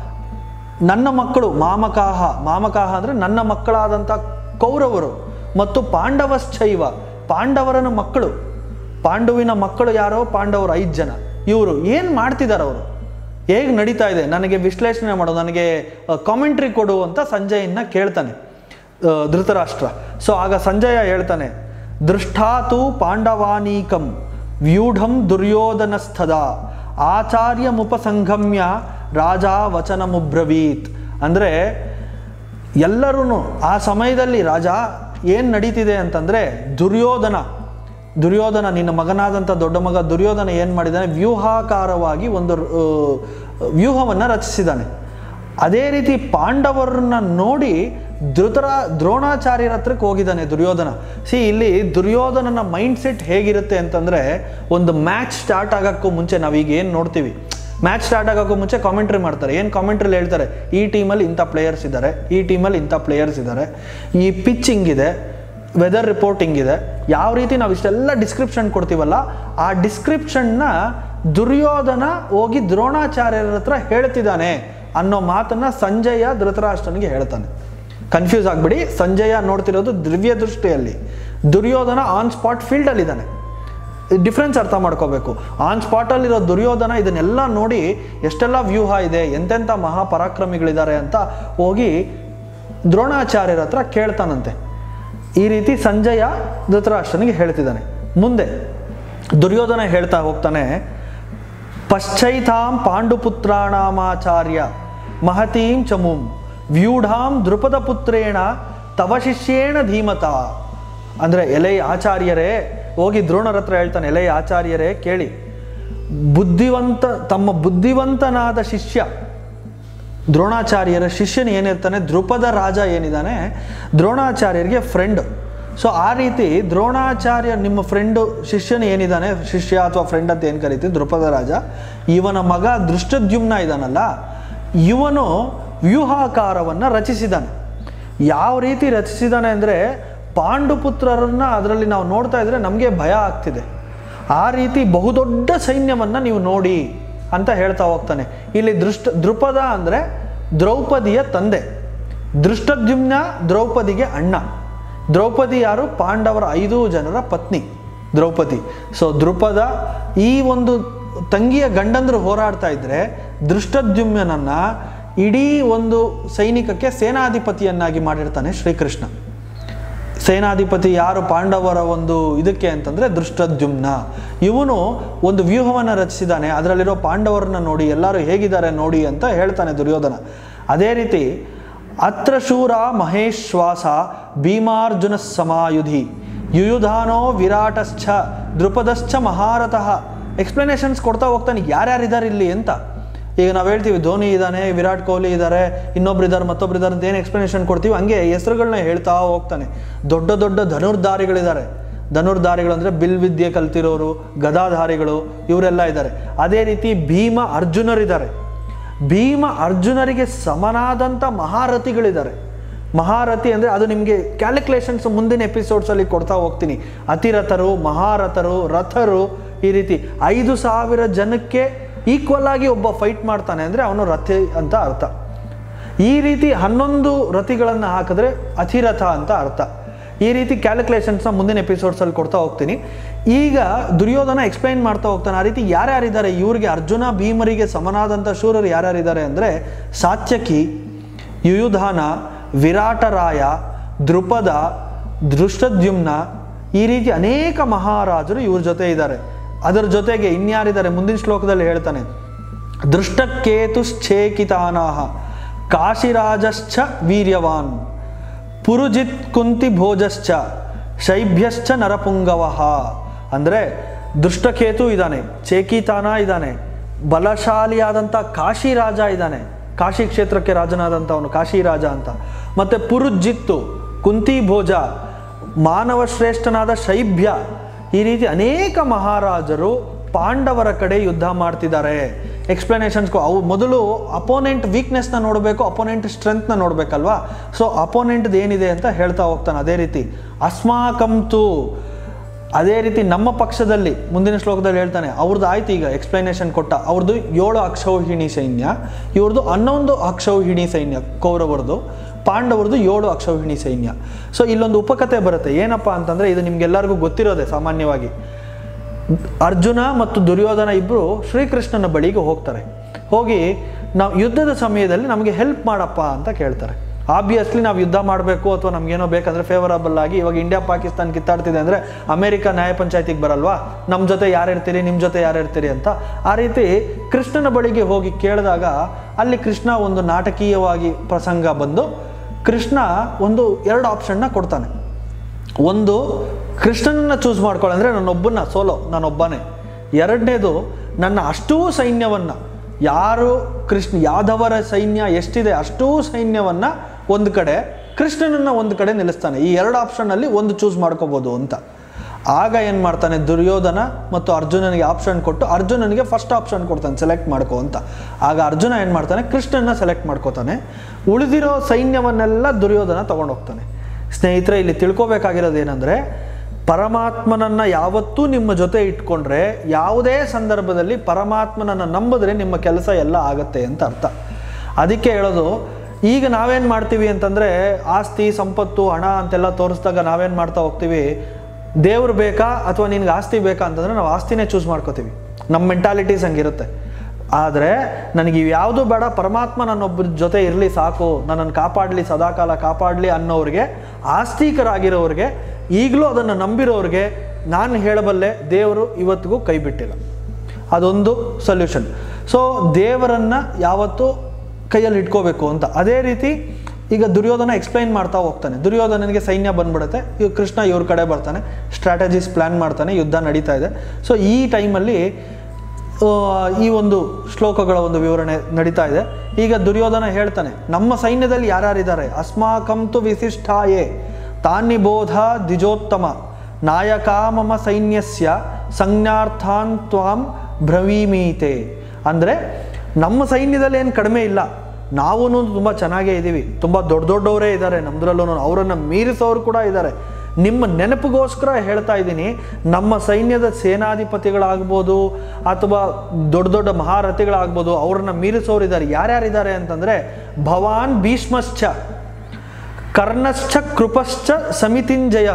ನನ್ನ ಮಕ್ಕಳು ಮಾಮಕಾಹ ಮಾಮಕಾಹ ಅಂದರೆ ನನ್ನ ಮಕ್ಕಳಾದಂಥ ಕೌರವರು ಮತ್ತು ಪಾಂಡವಶ್ಚೈವ ಪಾಂಡವರನ ಮಕ್ಕಳು ಪಾಂಡುವಿನ ಮಕ್ಕಳು ಯಾರೋ ಪಾಂಡವರು ಐದು ಜನ ಇವರು ಏನು ಮಾಡ್ತಿದ್ದಾರೆ ಅವರು ಹೇಗೆ ನಡೀತಾ ಇದೆ ನನಗೆ ವಿಶ್ಲೇಷಣೆ ಮಾಡು ನನಗೆ ಕಾಮೆಂಟ್ರಿ ಕೊಡು ಅಂತ ಸಂಜಯನ್ನ ಕೇಳ್ತಾನೆ ಆ, ಧೃತರಾಷ್ಟ್ರ ಸೊ ಆಗ ಸಂಜಯ ಹೇಳ್ತಾನೆ ದೃಷ್ಟಾತು ಪಾಂಡವಾನೀಕಂ ವ್ಯೂಢಂ ದುರ್ಯೋಧನಸ್ಥದ ಆಚಾರ್ಯ ಮುಪಸಂಗಮ್ಯ ರಾಜ ವಚನಮುಬ್ರವೀತ್ ಅಂದರೆ ಎಲ್ಲರೂ ಆ ಸಮಯದಲ್ಲಿ ರಾಜ ಏನು ನಡೀತಿದೆ ಅಂತಂದರೆ ದುರ್ಯೋಧನ ದುರ್ಯೋಧನ ನಿನ್ನ ಮಗನಾದಂಥ ದೊಡ್ಡ ಮಗ ದುರ್ಯೋಧನ ಏನು ಮಾಡಿದ್ದಾನೆ ವ್ಯೂಹಾಕಾರವಾಗಿ ಒಂದು ವ್ಯೂಹವನ್ನು ರಚಿಸಿದ್ದಾನೆ ಅದೇ ರೀತಿ ಪಾಂಡವರನ್ನ ನೋಡಿ ಧೃತರ ದ್ರೋಣಾಚಾರ್ಯರ ಹತ್ರಕ್ಕೆ ಹೋಗಿದ್ದಾನೆ ದುರ್ಯೋಧನ ಸಿ ಇಲ್ಲಿ ದುರ್ಯೋಧನನ ಮೈಂಡ್ ಸೆಟ್ ಹೇಗಿರುತ್ತೆ ಅಂತಂದರೆ ಒಂದು ಮ್ಯಾಚ್ ಸ್ಟಾರ್ಟ್ ಆಗೋಕ್ಕೂ ಮುಂಚೆ ನಾವೀಗ ಏನು ನೋಡ್ತೀವಿ ಮ್ಯಾಚ್ ಸ್ಟಾರ್ಟ್ ಆಗೋಕ್ಕೂ ಮುಂಚೆ ಕಾಮೆಂಟ್ರಿ ಮಾಡ್ತಾರೆ ಏನು ಕಾಮೆಂಟ್ರಿಲಿ ಹೇಳ್ತಾರೆ ಈ ಟೀಮಲ್ಲಿ ಇಂಥ ಪ್ಲೇಯರ್ಸ್ ಇದ್ದಾರೆ ಈ ಟೀಮಲ್ಲಿ ಇಂಥ ಪ್ಲೇಯರ್ಸ್ ಇದ್ದಾರೆ ಈ ಪಿಚ್ ಹಿಂಗಿದೆ ವೆದರ್ ರಿಪೋರ್ಟಿಂಗ್ ಇದೆ ಯಾವ ರೀತಿ ನಾವು ಇಷ್ಟೆಲ್ಲ ಡಿಸ್ಕ್ರಿಪ್ಷನ್ ಕೊಡ್ತೀವಲ್ಲ ಆ ಡಿಸ್ಕ್ರಿಪ್ಷನ್ನ ದುರ್ಯೋಧನ ಹೋಗಿ ದ್ರೋಣಾಚಾರ್ಯರ ಹತ್ರ ಹೇಳ್ತಿದ್ದಾನೆ ಅನ್ನೋ ಮಾತನ್ನ ಸಂಜಯ ಧೃತರಾಷ್ಟ್ರನಿಗೆ ಹೇಳ್ತಾನೆ ಕನ್ಫ್ಯೂಸ್ ಆಗ್ಬಿಡಿ ಸಂಜಯ ನೋಡ್ತಿರೋದು ದಿವ್ಯ ದೃಷ್ಟಿಯಲ್ಲಿ ದುರ್ಯೋಧನ ಆನ್ ಸ್ಪಾಟ್ ಫೀಲ್ಡಲ್ಲಿದ್ದಾನೆ ಡಿಫ್ರೆನ್ಸ್ ಅರ್ಥ ಮಾಡ್ಕೋಬೇಕು ಆನ್ ಸ್ಪಾಟಲ್ಲಿರೋ ದುರ್ಯೋಧನ ಇದನ್ನೆಲ್ಲ ನೋಡಿ ಎಷ್ಟೆಲ್ಲ ವ್ಯೂಹ ಇದೆ ಎಂತೆಂಥ ಮಹಾಪರಾಕ್ರಮಿಗಳಿದ್ದಾರೆ ಅಂತ ಹೋಗಿ ದ್ರೋಣಾಚಾರ್ಯರ ಹತ್ರ ಕೇಳ್ತಾನಂತೆ ಈ ರೀತಿ ಸಂಜಯ ಧೃತರಾಷ್ಟ್ರನಿಗೆ ಹೇಳ್ತಿದ್ದಾನೆ ಮುಂದೆ ದುರ್ಯೋಧನ ಹೇಳ್ತಾ ಹೋಗ್ತಾನೆ ಪಶ್ಚೈತಾಂ ಪಾಂಡುಪುತ್ರಾಣಾಮಾಚಾರ್ಯ ಮಹತೀಂ ಚಮುಂ ವ್ಯೂಢಾಂ ದೃಪದ ಪುತ್ರೇಣ ತವ ಶಿಷ್ಯೇಣ ಧೀಮತ ಅಂದರೆ ಎಲೆ ಆಚಾರ್ಯರೇ ಹೋಗಿ ದ್ರೋಣರ ಹತ್ರ ಹೇಳ್ತಾನೆ ಎಲೆ ಆಚಾರ್ಯರೇ ಕೇಳಿ ಬುದ್ಧಿವಂತ ತಮ್ಮ ಬುದ್ಧಿವಂತನಾದ ಶಿಷ್ಯ ದ್ರೋಣಾಚಾರ್ಯರ ಶಿಷ್ಯನ ಏನಿರ್ತಾನೆ ದ್ರುಪದ ರಾಜ ಏನಿದ್ದಾನೆ ದ್ರೋಣಾಚಾರ್ಯರಿಗೆ ಫ್ರೆಂಡ್ ಸೊ ಆ ರೀತಿ ದ್ರೋಣಾಚಾರ್ಯ ನಿಮ್ಮ ಫ್ರೆಂಡು ಶಿಷ್ಯನ ಏನಿದ್ದಾನೆ ಶಿಷ್ಯ ಅಥವಾ ಫ್ರೆಂಡ್ ಅಂತ ಏನು ಕರಿತೀವಿ ದ್ರುಪದ ರಾಜ ಇವನ ಮಗ ದೃಷ್ಟದ್ಯುಮ್ನ ಇದ್ದಾನಲ್ಲ ಇವನು ವ್ಯೂಹಾಕಾರವನ್ನು ರಚಿಸಿದ್ದಾನೆ ಯಾವ ರೀತಿ ರಚಿಸಿದ್ದಾನೆ ಅಂದರೆ ಪಾಂಡುಪುತ್ರರನ್ನು ಅದರಲ್ಲಿ ನಾವು ನೋಡ್ತಾ ಇದ್ರೆ ನಮಗೆ ಭಯ ಆಗ್ತಿದೆ ಆ ರೀತಿ ಬಹುದೊಡ್ಡ ಸೈನ್ಯವನ್ನು ನೀವು ನೋಡಿ ಅಂತ ಹೇಳ್ತಾ ಹೋಗ್ತಾನೆ ಇಲ್ಲಿ ದೃಷ್ಟ ದೃಪದ ಅಂದರೆ ದ್ರೌಪದಿಯ ತಂದೆ ದೃಷ್ಟದ್ಯುಮ್ನ ದ್ರೌಪದಿಗೆ ಅಣ್ಣ ದ್ರೌಪದಿ ಯಾರು ಪಾಂಡವರ ಐದು ಜನರ ಪತ್ನಿ ದ್ರೌಪದಿ ಸೊ ದೃಪದ ಈ ಒಂದು ತಂಗಿಯ ಗಂಡಂದ್ರು ಹೋರಾಡ್ತಾ ಇದ್ರೆ ದೃಷ್ಟದ್ಯುಮ್ನನ್ನ ಇಡೀ ಒಂದು ಸೈನಿಕಕ್ಕೆ ಸೇನಾಧಿಪತಿಯನ್ನಾಗಿ ಮಾಡಿರ್ತಾನೆ ಶ್ರೀಕೃಷ್ಣ ಸೇನಾಧಿಪತಿ ಯಾರು ಪಾಂಡವರ ಒಂದು ಇದಕ್ಕೆ ಅಂತಂದ್ರೆ ದೃಷ್ಟದ್ಯುಮ್ನ ಇವನು ಒಂದು ವ್ಯೂಹವನ್ನು ರಚಿಸಿದ್ದಾನೆ ಅದರಲ್ಲಿರೋ ಪಾಂಡವರನ್ನ ನೋಡಿ ಎಲ್ಲರೂ ಹೇಗಿದ್ದಾರೆ ನೋಡಿ ಅಂತ ಹೇಳ್ತಾನೆ ದುರ್ಯೋಧನ ಅದೇ ರೀತಿ ಅತ್ರ ಶೂರ ಮಹೇಶ್ವಾಸ ಭೀಮಾರ್ಜುನ ಸಮಾಯುಧಿ ಯುಯುಧಾನೋ ವಿರಾಟಶ್ಚ ದೃಪದಶ್ಚ ಮಹಾರಥಃ ಎಕ್ಸ್ಪ್ಲನೇಷನ್ಸ್ ಕೊಡ್ತಾ ಹೋಗ್ತಾನೆ ಯಾರ್ಯಾರಿದ್ದಾರೆ ಇಲ್ಲಿ ಅಂತ ಈಗ ನಾವು ಹೇಳ್ತೀವಿ ಧೋನಿ ಇದ್ದಾನೆ ವಿರಾಟ್ ಕೊಹ್ಲಿ ಇದ್ದಾರೆ ಇನ್ನೊಬ್ರು ಇದ್ದಾರೆ ಮತ್ತೊಬ್ರು ಇದ್ದಾರೆ ಅಂತ ಏನು ಎಕ್ಸ್ಪ್ಲನೇಷನ್ ಕೊಡ್ತೀವಿ ಹಂಗೆ ಹೆಸರುಗಳನ್ನ ಹೇಳ್ತಾ ಹೋಗ್ತಾನೆ ದೊಡ್ಡ ದೊಡ್ಡ ಧನುರ್ಧಾರಿಗಳಿದ್ದಾರೆ ಧನುರ್ಧಾರಿಗಳು ಅಂದರೆ ಬಿಲ್ ವಿದ್ಯೆ ಕಲ್ತಿರೋರು ಗದಾಧಾರಿಗಳು ಇವರೆಲ್ಲ ಇದ್ದಾರೆ ಅದೇ ರೀತಿ ಭೀಮ ಅರ್ಜುನರಿದ್ದಾರೆ ಭೀಮ ಅರ್ಜುನರಿಗೆ ಸಮನಾದಂಥ ಮಹಾರಥಿಗಳಿದ್ದಾರೆ ಮಹಾರಥಿ ಅಂದರೆ ಅದು ನಿಮಗೆ ಕ್ಯಾಲ್ಕುಲೇಷನ್ಸ್ ಮುಂದಿನ ಎಪಿಸೋಡ್ಸಲ್ಲಿ ಕೊಡ್ತಾ ಹೋಗ್ತೀನಿ ಅತಿರಥರು ಮಹಾರಥರು ರಥರು ಈ ರೀತಿ ಐದು ಸಾವಿರ ಜನಕ್ಕೆ ಈಕ್ವಲ್ ಆಗಿ ಒಬ್ಬ ಫೈಟ್ ಮಾಡ್ತಾನೆ ಅಂದರೆ ಅವನು ರಥಿ ಅಂತ ಅರ್ಥ ಈ ರೀತಿ ಹನ್ನೊಂದು ರಥಿಗಳನ್ನು ಹಾಕಿದ್ರೆ ಅತಿರಥ ಅಂತ ಅರ್ಥ ಈ ರೀತಿ ಕ್ಯಾಲ್ಕುಲೇಷನ್ಸ್ನ ಮುಂದಿನ ಎಪಿಸೋಡ್ಸಲ್ಲಿ ಕೊಡ್ತಾ ಹೋಗ್ತೀನಿ ಈಗ ದುರ್ಯೋಧನ ಎಕ್ಸ್ಪ್ಲೈನ್ ಮಾಡ್ತಾ ಹೋಗ್ತಾನೆ ಆ ರೀತಿ ಯಾರ್ಯಾರಿದ್ದಾರೆ ಇವ್ರಿಗೆ ಅರ್ಜುನ ಭೀಮರಿಗೆ ಸಮನಾದಂಥ ಶೂರರು ಯಾರ್ಯಾರಿದ್ದಾರೆ ಅಂದರೆ ಸಾತ್ಯಕಿ ಯುಯುಧಾನ ವಿರಾಟರಾಯ ದೃಪದ ದೃಷ್ಟದ್ಯುಮ್ನ ಈ ರೀತಿ ಅನೇಕ ಮಹಾರಾಜರು ಇವ್ರ ಜೊತೆ ಇದ್ದಾರೆ ಅದರ ಜೊತೆಗೆ ಇನ್ಯಾರಿದ್ದಾರೆ ಮುಂದಿನ ಶ್ಲೋಕದಲ್ಲಿ ಹೇಳ್ತಾನೆ ದೃಷ್ಟಕೇತುಶ್ಚೇಕಿತಾನಾಹ ಕಾಶಿರಾಜಶ್ಚ ವೀರ್ಯವಾನ್ ಪುರುಜಿತ್ ಕುಂತಿ ಭೋಜಶ್ಚ ಶೈಭ್ಯಶ್ಚ ನರಪುಂಗವಃ ಅಂದರೆ ದುಷ್ಟಕೇತು ಇದ್ದಾನೆ ಚೇಕಿತಾನ ಇದ್ದಾನೆ ಬಲಶಾಲಿಯಾದಂಥ ಕಾಶಿ ರಾಜ ಇದ್ದಾನೆ ಕಾಶಿ ಕ್ಷೇತ್ರಕ್ಕೆ ರಾಜನಾದಂಥವನು ಕಾಶಿ ರಾಜ ಅಂತ ಮತ್ತೆ ಪುರುಜಿತ್ತು ಕುಂತಿ ಭೋಜ ಮಾನವ ಶ್ರೇಷ್ಠನಾದ ಶೈಭ್ಯ ಈ ರೀತಿ ಅನೇಕ ಮಹಾರಾಜರು ಪಾಂಡವರ ಕಡೆ ಯುದ್ಧ ಮಾಡ್ತಿದ್ದಾರೆ ಎಕ್ಸ್ಪ್ಲನೇಷನ್ಸ್ಗೂ ಅವು ಮೊದಲು ಅಪೋನೆಂಟ್ ವೀಕ್ನೆಸ್ನ ನೋಡಬೇಕು ಅಪೋನೆಂಟ್ ಸ್ಟ್ರೆಂತ್ನ ನೋಡಬೇಕಲ್ವಾ ಸೊ ಅಪೋನೆಂಟ್ದು ಏನಿದೆ ಅಂತ ಹೇಳ್ತಾ ಹೋಗ್ತಾನೆ ಅದೇ ರೀತಿ ಅಸ್ಮಾಕಂತು ಅದೇ ರೀತಿ ನಮ್ಮ ಪಕ್ಷದಲ್ಲಿ ಮುಂದಿನ ಶ್ಲೋಕದಲ್ಲಿ ಹೇಳ್ತಾನೆ ಅವ್ರದ್ದು ಆಯ್ತು ಈಗ ಎಕ್ಸ್ಪ್ಲನೇಷನ್ ಕೊಟ್ಟ ಅವ್ರದ್ದು ಏಳು ಅಕ್ಷೌಹಿಣಿ ಸೈನ್ಯ ಇವ್ರದ್ದು ಹನ್ನೊಂದು ಅಕ್ಷೌಹಿಣಿ ಸೈನ್ಯ ಕೌರವರದು ಪಾಂಡವರದು ಏಳು ಅಕ್ಷೌಹಿಣಿ ಸೈನ್ಯ ಸೊ ಇಲ್ಲೊಂದು ಉಪಕಥೆ ಬರುತ್ತೆ ಏನಪ್ಪ ಅಂತಂದರೆ ಇದು ನಿಮ್ಗೆಲ್ಲರಿಗೂ ಗೊತ್ತಿರೋದೆ ಸಾಮಾನ್ಯವಾಗಿ ಅರ್ಜುನ ಮತ್ತು ದುರ್ಯೋಧನ ಇಬ್ಬರು ಶ್ರೀಕೃಷ್ಣನ ಬಳಿಗೆ ಹೋಗ್ತಾರೆ ಹೋಗಿ ನಾವು ಯುದ್ಧದ ಸಮಯದಲ್ಲಿ ನಮಗೆ ಹೆಲ್ಪ್ ಮಾಡಪ್ಪ ಅಂತ ಕೇಳ್ತಾರೆ ಆಬ್ವಿಯಸ್ಲಿ ನಾವು ಯುದ್ಧ ಮಾಡಬೇಕು ಅಥವಾ ನಮ್ಗೇನೋ ಬೇಕಂದ್ರೆ ಫೇವರಬಲ್ ಆಗಿ ಇವಾಗ ಇಂಡಿಯಾ ಪಾಕಿಸ್ತಾನ ಕಿತ್ತಾಡ್ತಿದೆ ಅಂದರೆ ಅಮೇರಿಕ ನ್ಯಾಯ ಪಂಚಾಯತಿಗೆ ಬರಲ್ವಾ ನಮ್ಮ ಜೊತೆ ಯಾರಿರ್ತೀರಿ ನಿಮ್ಮ ಜೊತೆ ಯಾರಿರ್ತೀರಿ ಅಂತ ಆ ರೀತಿ ಕೃಷ್ಣನ ಬಳಿಗೆ ಹೋಗಿ ಕೇಳಿದಾಗ ಅಲ್ಲಿ ಕೃಷ್ಣ ಒಂದು ನಾಟಕೀಯವಾಗಿ ಪ್ರಸಂಗ ಬಂದು ಕೃಷ್ಣ ಒಂದು ಎರಡು ಆಪ್ಷನ್ನ ಕೊಡ್ತಾನೆ ಒಂದು ಕೃಷ್ಣನನ್ನ ಚೂಸ್ ಮಾಡ್ಕೊಳ್ಳಿ ಅಂದರೆ ನನ್ನೊಬ್ಬನ ಸೋಲೋ ನಾನೊಬ್ಬನೇ ಎರಡನೇದು ನನ್ನ ಅಷ್ಟೂ ಸೈನ್ಯವನ್ನು ಯಾರು ಕೃಷ್ಣ ಯಾದವರ ಸೈನ್ಯ ಎಷ್ಟಿದೆ ಅಷ್ಟೂ ಸೈನ್ಯವನ್ನು ಒಂದು ಕಡೆ ಕೃಷ್ಣನನ್ನು ಒಂದು ಕಡೆ ನಿಲ್ಲಿಸ್ತಾನೆ ಈ ಎರಡು ಆಪ್ಷನ್ನಲ್ಲಿ ಒಂದು ಚೂಸ್ ಮಾಡ್ಕೋಬೋದು ಅಂತ ಆಗ ಏನು ಮಾಡ್ತಾನೆ ದುರ್ಯೋಧನ ಮತ್ತು ಅರ್ಜುನನಿಗೆ ಆಪ್ಷನ್ ಕೊಟ್ಟು ಅರ್ಜುನನಿಗೆ ಫಸ್ಟ್ ಆಪ್ಷನ್ ಕೊಡ್ತಾನೆ ಸೆಲೆಕ್ಟ್ ಮಾಡ್ಕೋ ಅಂತ ಆಗ ಅರ್ಜುನ ಏನು ಮಾಡ್ತಾನೆ ಕೃಷ್ಣನ ಸೆಲೆಕ್ಟ್ ಮಾಡ್ಕೋತಾನೆ ಉಳಿದಿರೋ ಸೈನ್ಯವನ್ನೆಲ್ಲ ದುರ್ಯೋಧನ ತಗೊಂಡೋಗ್ತಾನೆ ಸ್ನೇಹಿತರೆ ಇಲ್ಲಿ ತಿಳ್ಕೊಬೇಕಾಗಿರೋದು ಏನಂದರೆ ಪರಮಾತ್ಮನನ್ನು ಯಾವತ್ತೂ ನಿಮ್ಮ ಜೊತೆ ಇಟ್ಕೊಂಡ್ರೆ ಯಾವುದೇ ಸಂದರ್ಭದಲ್ಲಿ ಪರಮಾತ್ಮನನ್ನು ನಂಬಿದ್ರೆ ನಿಮ್ಮ ಕೆಲಸ ಎಲ್ಲ ಆಗತ್ತೆ ಅಂತ ಅರ್ಥ ಅದಕ್ಕೆ ಹೇಳೋದು ಈಗ ನಾವೇನು ಮಾಡ್ತೀವಿ ಅಂತಂದರೆ ಆಸ್ತಿ ಸಂಪತ್ತು ಹಣ ಅಂತೆಲ್ಲ ತೋರಿಸಿದಾಗ ನಾವೇನು ಮಾಡ್ತಾ ಹೋಗ್ತೀವಿ ದೇವ್ರು ಬೇಕಾ ಅಥವಾ ನಿನ್ಗೆ ಆಸ್ತಿ ಬೇಕಾ ಅಂತಂದರೆ ನಾವು ಆಸ್ತಿನೇ ಚೂಸ್ ಮಾಡ್ಕೋತೀವಿ ನಮ್ಮ ಮೆಂಟಾಲಿಟೀಸ್ ಹಂಗಿರುತ್ತೆ ಆದರೆ ನನಗೆ ಇವ್ಯಾವುದು ಬೇಡ ಪರಮಾತ್ಮ ನನ್ನೊಬ್ಬರ ಜೊತೆ ಇರಲಿ ಸಾಕು ನನ್ನನ್ನು ಕಾಪಾಡಲಿ ಸದಾಕಾಲ ಕಾಪಾಡಲಿ ಅನ್ನೋರಿಗೆ ಆಸ್ತಿಕರಾಗಿರೋರಿಗೆ ಈಗಲೂ ಅದನ್ನು ನಂಬಿರೋರಿಗೆ ನಾನು ಹೇಳಬಲ್ಲೆ ದೇವರು ಇವತ್ತಿಗೂ ಕೈ ಬಿಟ್ಟಿಲ್ಲ ಅದೊಂದು ಸೊಲ್ಯೂಷನ್ ಸೊ ದೇವರನ್ನು ಯಾವತ್ತೂ ಕೈಯಲ್ಲಿ ಇಟ್ಕೋಬೇಕು ಅಂತ ಅದೇ ರೀತಿ ಈಗ ದುರ್ಯೋಧನ ಎಕ್ಸ್ಪ್ಲೈನ್ ಮಾಡ್ತಾ ಹೋಗ್ತಾನೆ ದುರ್ಯೋಧನನಿಗೆ ಸೈನ್ಯ ಬಂದ್ಬಿಡುತ್ತೆ ಇವ್ ಕೃಷ್ಣ ಇವ್ರ ಕಡೆ ಬರ್ತಾನೆ ಸ್ಟ್ರಾಟಜೀಸ್ ಪ್ಲ್ಯಾನ್ ಮಾಡ್ತಾನೆ ಯುದ್ಧ ನಡೀತಾ ಇದೆ ಸೊ ಈ ಟೈಮಲ್ಲಿ ಆ, ಈ ಒಂದು ಶ್ಲೋಕಗಳ ಒಂದು ವಿವರಣೆ ನಡೀತಾ ಇದೆ ಈಗ ದುರ್ಯೋಧನ ಹೇಳ್ತಾನೆ ನಮ್ಮ ಸೈನ್ಯದಲ್ಲಿ ಯಾರ್ಯಾರಿದ್ದಾರೆ ಅಸ್ಮಾಕಂತು ವಿಶಿಷ್ಟಾಯೇ ತಾನ್ನಿಬೋಧ ದ್ವಿಜೋತ್ತಮ ನಾಯಕ ಮಮ ಸೈನ್ಯಸ್ಯ ಸಂಜ್ಞಾರ್ಥಾನ್ ತ್ವಾಂ ಬ್ರವೀಮೀತೆ ಅಂದರೆ ನಮ್ಮ ಸೈನ್ಯದಲ್ಲಿ ಏನು ಕಡಿಮೆ ಇಲ್ಲ ನಾವು ತುಂಬ ಚೆನ್ನಾಗೇ ಇದ್ದೀವಿ ತುಂಬ ದೊಡ್ಡ ದೊಡ್ಡವರೇ ಇದ್ದಾರೆ ನಮ್ಮದ್ರಲ್ಲೂ ಅವರನ್ನು ಮೀರಿಸೋರು ಕೂಡ ಇದ್ದಾರೆ ನಿಮ್ಮ ನೆನಪಿಗೋಸ್ಕರ ಹೇಳ್ತಾ ಇದ್ದೀನಿ ನಮ್ಮ ಸೈನ್ಯದ ಸೇನಾಧಿಪತಿಗಳಾಗ್ಬೋದು ಅಥವಾ ದೊಡ್ಡ ದೊಡ್ಡ ಮಹಾರಥಿಗಳಾಗ್ಬೋದು ಅವ್ರನ್ನ ಮೀರಿಸೋರು ಇದ್ದಾರೆ ಯಾರ್ಯಾರಿದ್ದಾರೆ ಅಂತಂದರೆ ಭವಾನ್ ಭೀಷ್ಮಶ್ಚ ಕರ್ಣಶ್ಚ ಕೃಪಶ್ಚ ಸಮಿತಿಂಜಯ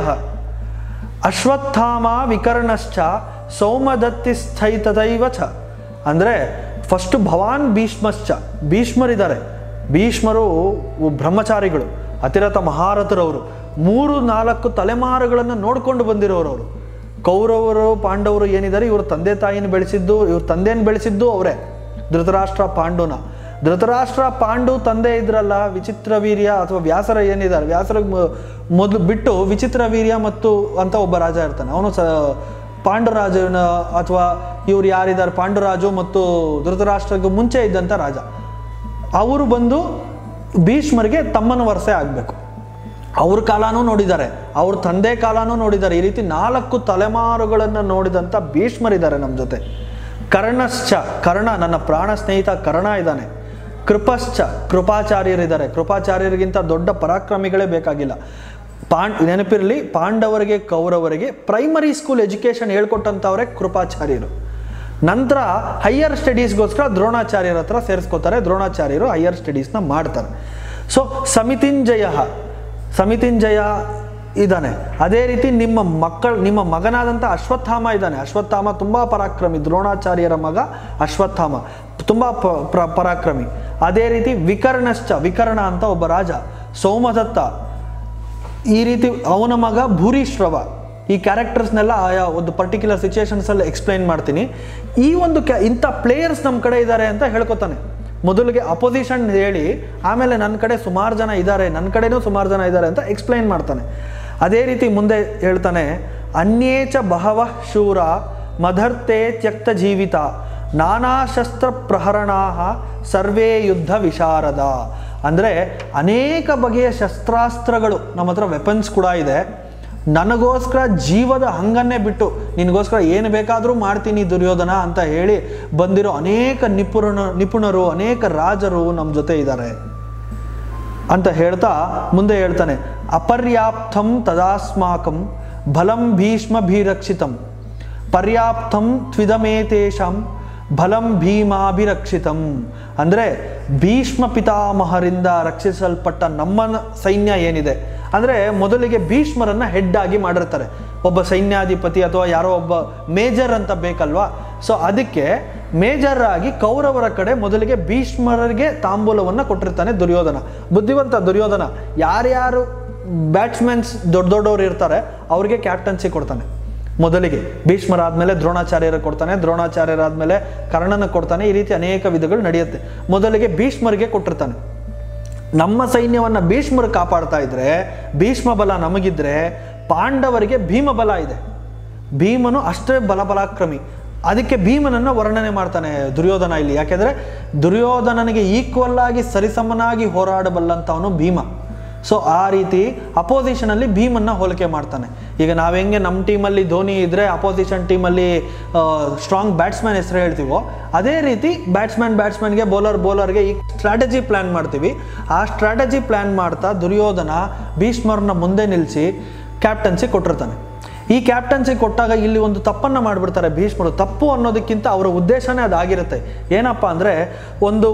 ಅಶ್ವತ್ಥಾಮ ವಿಕರ್ಣಶ್ಚ ಸೌಮದತ್ತಿಸ್ಥೈತದೈವ ಚ ಅಂದರೆ ಫಸ್ಟ್ ಭವಾನ್ ಭೀಷ್ಮಶ್ಚ ಭೀಷ್ಮರಿದ್ದಾರೆ ಭೀಷ್ಮರು ಬ್ರಹ್ಮಚಾರಿಗಳು ಅತಿರಥ ಮಹಾರಥರವರು ಮೂರು ನಾಲ್ಕು ತಲೆಮಾರುಗಳನ್ನು ನೋಡ್ಕೊಂಡು ಬಂದಿರೋರು ಅವರು ಕೌರವರು ಪಾಂಡವರು ಏನಿದ್ದಾರೆ ಇವರು ತಂದೆ ತಾಯಿನ ಬೆಳೆಸಿದ್ದು ಇವ್ರ ತಂದೆಯನ್ನು ಬೆಳೆಸಿದ್ದು ಅವರೇ ಧೃತರಾಷ್ಟ್ರ ಪಾಂಡುನ ಧೃತರಾಷ್ಟ್ರ ಪಾಂಡು ತಂದೆ ಇದ್ರಲ್ಲ ವಿಚಿತ್ರ ವೀರ್ಯ ಅಥವಾ ವ್ಯಾಸರ ಏನಿದ್ದಾರೆ ವ್ಯಾಸರ ಮೊದಲು ಬಿಟ್ಟು ವಿಚಿತ್ರ ವೀರ್ಯ ಮತ್ತು ಅಂತ ಒಬ್ಬ ರಾಜ ಇರ್ತಾನೆ ಅವನು ಸ ಪಾಂಡುರಾಜನ ಅಥವಾ ಇವ್ರು ಯಾರಿದ್ದಾರೆ ಪಾಂಡುರಾಜು ಮತ್ತು ಧೃತರಾಷ್ಟ್ರಕ್ಕೆ ಮುಂಚೆ ಇದ್ದಂಥ ರಾಜ ಅವರು ಬಂದು ಭೀಷ್ಮರಿಗೆ ತಮ್ಮನ ವರಸೆ ಆಗಬೇಕು ಅವ್ರ ಕಾಲನೂ ನೋಡಿದ್ದಾರೆ ಅವ್ರ ತಂದೆ ಕಾಲನೂ ನೋಡಿದ್ದಾರೆ ಈ ರೀತಿ ನಾಲ್ಕು ತಲೆಮಾರುಗಳನ್ನು ನೋಡಿದಂಥ ಭೀಷ್ಮರಿದ್ದಾರೆ ನಮ್ಮ ಜೊತೆ ಕರ್ಣಶ್ಚ ಕರ್ಣ ನನ್ನ ಪ್ರಾಣ ಸ್ನೇಹಿತ ಕರ್ಣ ಇದ್ದಾನೆ ಕೃಪಶ್ಚ ಕೃಪಾಚಾರ್ಯರಿದ್ದಾರೆ ಕೃಪಾಚಾರ್ಯರಿಗಿಂತ ದೊಡ್ಡ ಪರಾಕ್ರಮಿಗಳೇ ಬೇಕಾಗಿಲ್ಲ ಪಾಂಡ್ ನೆನಪಿರಲಿ ಪಾಂಡವರಿಗೆ ಕೌರವರಿಗೆ ಪ್ರೈಮರಿ ಸ್ಕೂಲ್ ಎಜುಕೇಷನ್ ಹೇಳ್ಕೊಟ್ಟಂಥವ್ರೆ ಕೃಪಾಚಾರ್ಯರು ನಂತರ ಹೈಯರ್ ಸ್ಟಡೀಸ್ಗೋಸ್ಕರ ದ್ರೋಣಾಚಾರ್ಯರ ಹತ್ರ ಸೇರಿಸ್ಕೋತಾರೆ ದ್ರೋಣಾಚಾರ್ಯರು ಹೈಯರ್ ಸ್ಟಡೀಸ್ನ ಮಾಡ್ತಾರೆ ಸೊ ಸಮಿತಿಂಜಯ ಸಮಿತಿಂಜಯ ಇದ್ದಾನೆ ಅದೇ ರೀತಿ ನಿಮ್ಮ ಮಕ್ಕಳ ನಿಮ್ಮ ಮಗನಾದಂಥ ಅಶ್ವತ್ಥಾಮ ಇದ್ದಾನೆ ಅಶ್ವತ್ಥಾಮ ತುಂಬ ಪರಾಕ್ರಮಿ ದ್ರೋಣಾಚಾರ್ಯರ ಮಗ ಅಶ್ವತ್ಥಾಮ ತುಂಬ ಪ ಪ್ರ- ಪರಾಕ್ರಮಿ ಅದೇ ರೀತಿ ವಿಕರ್ಣಶ್ಚ ವಿಕರ್ಣ ಅಂತ ಒಬ್ಬ ರಾಜ ಸೋಮದತ್ತ ಈ ರೀತಿ ಅವನ ಮಗ ಭೂರಿಶ್ರವ ಈ ಕ್ಯಾರೆಕ್ಟರ್ಸ್ನೆಲ್ಲ ಆಯಾ ಒಂದು ಪರ್ಟಿಕ್ಯುಲರ್ ಸಿಚುಯೇಷನ್ಸಲ್ಲಿ ಎಕ್ಸ್ಪ್ಲೈನ್ ಮಾಡ್ತೀನಿ ಈ ಒಂದು ಕ್ಯಾ ಇಂಥ ಪ್ಲೇಯರ್ಸ್ ನಮ್ಮ ಕಡೆ ಇದ್ದಾರೆ ಅಂತ ಹೇಳ್ಕೊತಾನೆ ಮೊದಲಿಗೆ ಅಪೋಸಿಷನ್ ಹೇಳಿ ಆಮೇಲೆ ನನ್ನ ಕಡೆ ಸುಮಾರು ಜನ ಇದ್ದಾರೆ ನನ್ನ ಕಡೆನೂ ಸುಮಾರು ಜನ ಇದ್ದಾರೆ ಅಂತ ಎಕ್ಸ್ಪ್ಲೈನ್ ಮಾಡ್ತಾನೆ ಅದೇ ರೀತಿ ಮುಂದೆ ಹೇಳ್ತಾನೆ ಅನ್ಯೇಚ ಬಹವ ಶೂರ ಮಧರ್ತೆ ತ್ಯಕ್ತ ಜೀವಿತ ನಾನಾ ಶಸ್ತ್ರ ಪ್ರಹರಣಾ ಸರ್ವೇ ಯುದ್ಧ ವಿಶಾರದ ಅಂದರೆ ಅನೇಕ ಬಗೆಯ ಶಸ್ತ್ರಾಸ್ತ್ರಗಳು ನಮ್ಮ ಹತ್ರ ವೆಪನ್ಸ್ ಕೂಡ ಇದೆ ನನಗೋಸ್ಕರ ಜೀವದ ಹಂಗನ್ನೇ ಬಿಟ್ಟು ನಿನಗೋಸ್ಕರ ಏನು ಬೇಕಾದರೂ ಮಾಡ್ತೀನಿ ದುರ್ಯೋಧನ ಅಂತ ಹೇಳಿ ಬಂದಿರೋ ಅನೇಕ ನಿಪುಣ ನಿಪುಣರು ಅನೇಕ ರಾಜರು ನಮ್ಮ ಜೊತೆ ಇದ್ದಾರೆ ಅಂತ ಹೇಳ್ತಾ ಮುಂದೆ ಹೇಳ್ತಾನೆ ಅಪರ್ಯಾಪ್ತಂ ತದಾಸ್ಮಾಕಂ ಬಲಂ ಭೀಷ್ಮ ಭೀರಕ್ಷಿತಂ ಪರ್ಯಾಪ್ತಂ ತ್ವಿದಮೇತೇಷಾಂ ಬಲಂ ಭೀಮಾಭಿರಕ್ಷಿತಂ ಅಂದರೆ ಭೀಷ್ಮ ಪಿತಾಮಹರಿಂದ ರಕ್ಷಿಸಲ್ಪಟ್ಟ ನಮ್ಮ ಸೈನ್ಯ ಏನಿದೆ ಅಂದರೆ ಮೊದಲಿಗೆ ಭೀಷ್ಮರನ್ನ ಹೆಡ್ ಆಗಿ ಮಾಡಿರ್ತಾರೆ ಒಬ್ಬ ಸೈನ್ಯಾಧಿಪತಿ ಅಥವಾ ಯಾರೋ ಒಬ್ಬ ಮೇಜರ್ ಅಂತ ಬೇಕಲ್ವಾ ಸೊ ಅದಕ್ಕೆ ಮೇಜರ್ ಆಗಿ ಕೌರವರ ಕಡೆ ಮೊದಲಿಗೆ ಭೀಷ್ಮರಿಗೆ ತಾಂಬೂಲವನ್ನು ಕೊಟ್ಟಿರ್ತಾನೆ ದುರ್ಯೋಧನ ಬುದ್ಧಿವಂತ ದುರ್ಯೋಧನ ಯಾರ್ಯಾರು ಬ್ಯಾಟ್ಸ್ಮನ್ಸ್ ದೊಡ್ಡ ದೊಡ್ಡವರು ಇರ್ತಾರೆ ಅವ್ರಿಗೆ ಕ್ಯಾಪ್ಟನ್ಸಿ ಕೊಡ್ತಾನೆ ಮೊದಲಿಗೆ ಭೀಷ್ಮರಾದ್ಮೇಲೆ ದ್ರೋಣಾಚಾರ್ಯರ ಕೊಡ್ತಾನೆ ದ್ರೋಣಾಚಾರ್ಯರಾದ್ಮೇಲೆ ಕರ್ಣನ ಕೊಡ್ತಾನೆ ಈ ರೀತಿ ಅನೇಕ ವಿಧಗಳು ನಡೆಯುತ್ತೆ ಮೊದಲಿಗೆ ಭೀಷ್ಮರಿಗೆ ಕೊಟ್ಟಿರ್ತಾನೆ ನಮ್ಮ ಸೈನ್ಯವನ್ನು ಭೀಷ್ಮರು ಕಾಪಾಡ್ತಾ ಇದ್ರೆ ಭೀಷ್ಮ ಬಲ ನಮಗಿದ್ರೆ ಪಾಂಡವರಿಗೆ ಭೀಮ ಬಲ ಇದೆ ಭೀಮನು ಅಷ್ಟೇ ಬಲ ಬಲಾಕ್ರಮಿ ಅದಕ್ಕೆ ಭೀಮನನ್ನು ವರ್ಣನೆ ಮಾಡ್ತಾನೆ ದುರ್ಯೋಧನ ಇಲ್ಲಿ ಯಾಕೆಂದ್ರೆ ದುರ್ಯೋಧನನಿಗೆ ಈಕ್ವಲ್ ಆಗಿ ಸರಿಸಮನಾಗಿ ಹೋರಾಡಬಲ್ಲಂಥವನು ಭೀಮ ಸೊ ಆ ರೀತಿ ಅಪೋಸಿಷನ್ ಅಲ್ಲಿ ಭೀಮನ್ನ ಹೋಲಿಕೆ ಮಾಡ್ತಾನೆ ಈಗ ನಾವು ಹೆಂಗೆ ನಮ್ಮ ಟೀಮಲ್ಲಿ ಧೋನಿ ಇದ್ರೆ ಅಪೋಸಿಷನ್ ಟೀಮಲ್ಲಿ ಸ್ಟ್ರಾಂಗ್ ಬ್ಯಾಟ್ಸ್ಮನ್ ಹೆಸರು ಹೇಳ್ತೀವೋ ಅದೇ ರೀತಿ ಬ್ಯಾಟ್ಸ್ಮನ್ ಬ್ಯಾಟ್ಸ್ಮನ್ಗೆ ಬೌಲರ್ ಬೌಲರ್ಗೆ ಈ ಸ್ಟ್ರಾಟಜಿ ಪ್ಲ್ಯಾನ್ ಮಾಡ್ತೀವಿ ಆ ಸ್ಟ್ರಾಟಜಿ ಪ್ಲ್ಯಾನ್ ಮಾಡ್ತಾ ದುರ್ಯೋಧನ ಭೀಷ್ಮರ್ನ ಮುಂದೆ ನಿಲ್ಲಿಸಿ ಕ್ಯಾಪ್ಟನ್ಸಿ ಕೊಟ್ಟಿರ್ತಾನೆ ಈ ಕ್ಯಾಪ್ಟನ್ಸಿ ಕೊಟ್ಟಾಗ ಇಲ್ಲಿ ಒಂದು ತಪ್ಪನ್ನು ಮಾಡಿಬಿಡ್ತಾರೆ ಭೀಷ್ಮರು ತಪ್ಪು ಅನ್ನೋದಕ್ಕಿಂತ ಅವರ ಉದ್ದೇಶನೇ ಅದಾಗಿರುತ್ತೆ ಏನಪ್ಪ ಅಂದರೆ ಒಂದು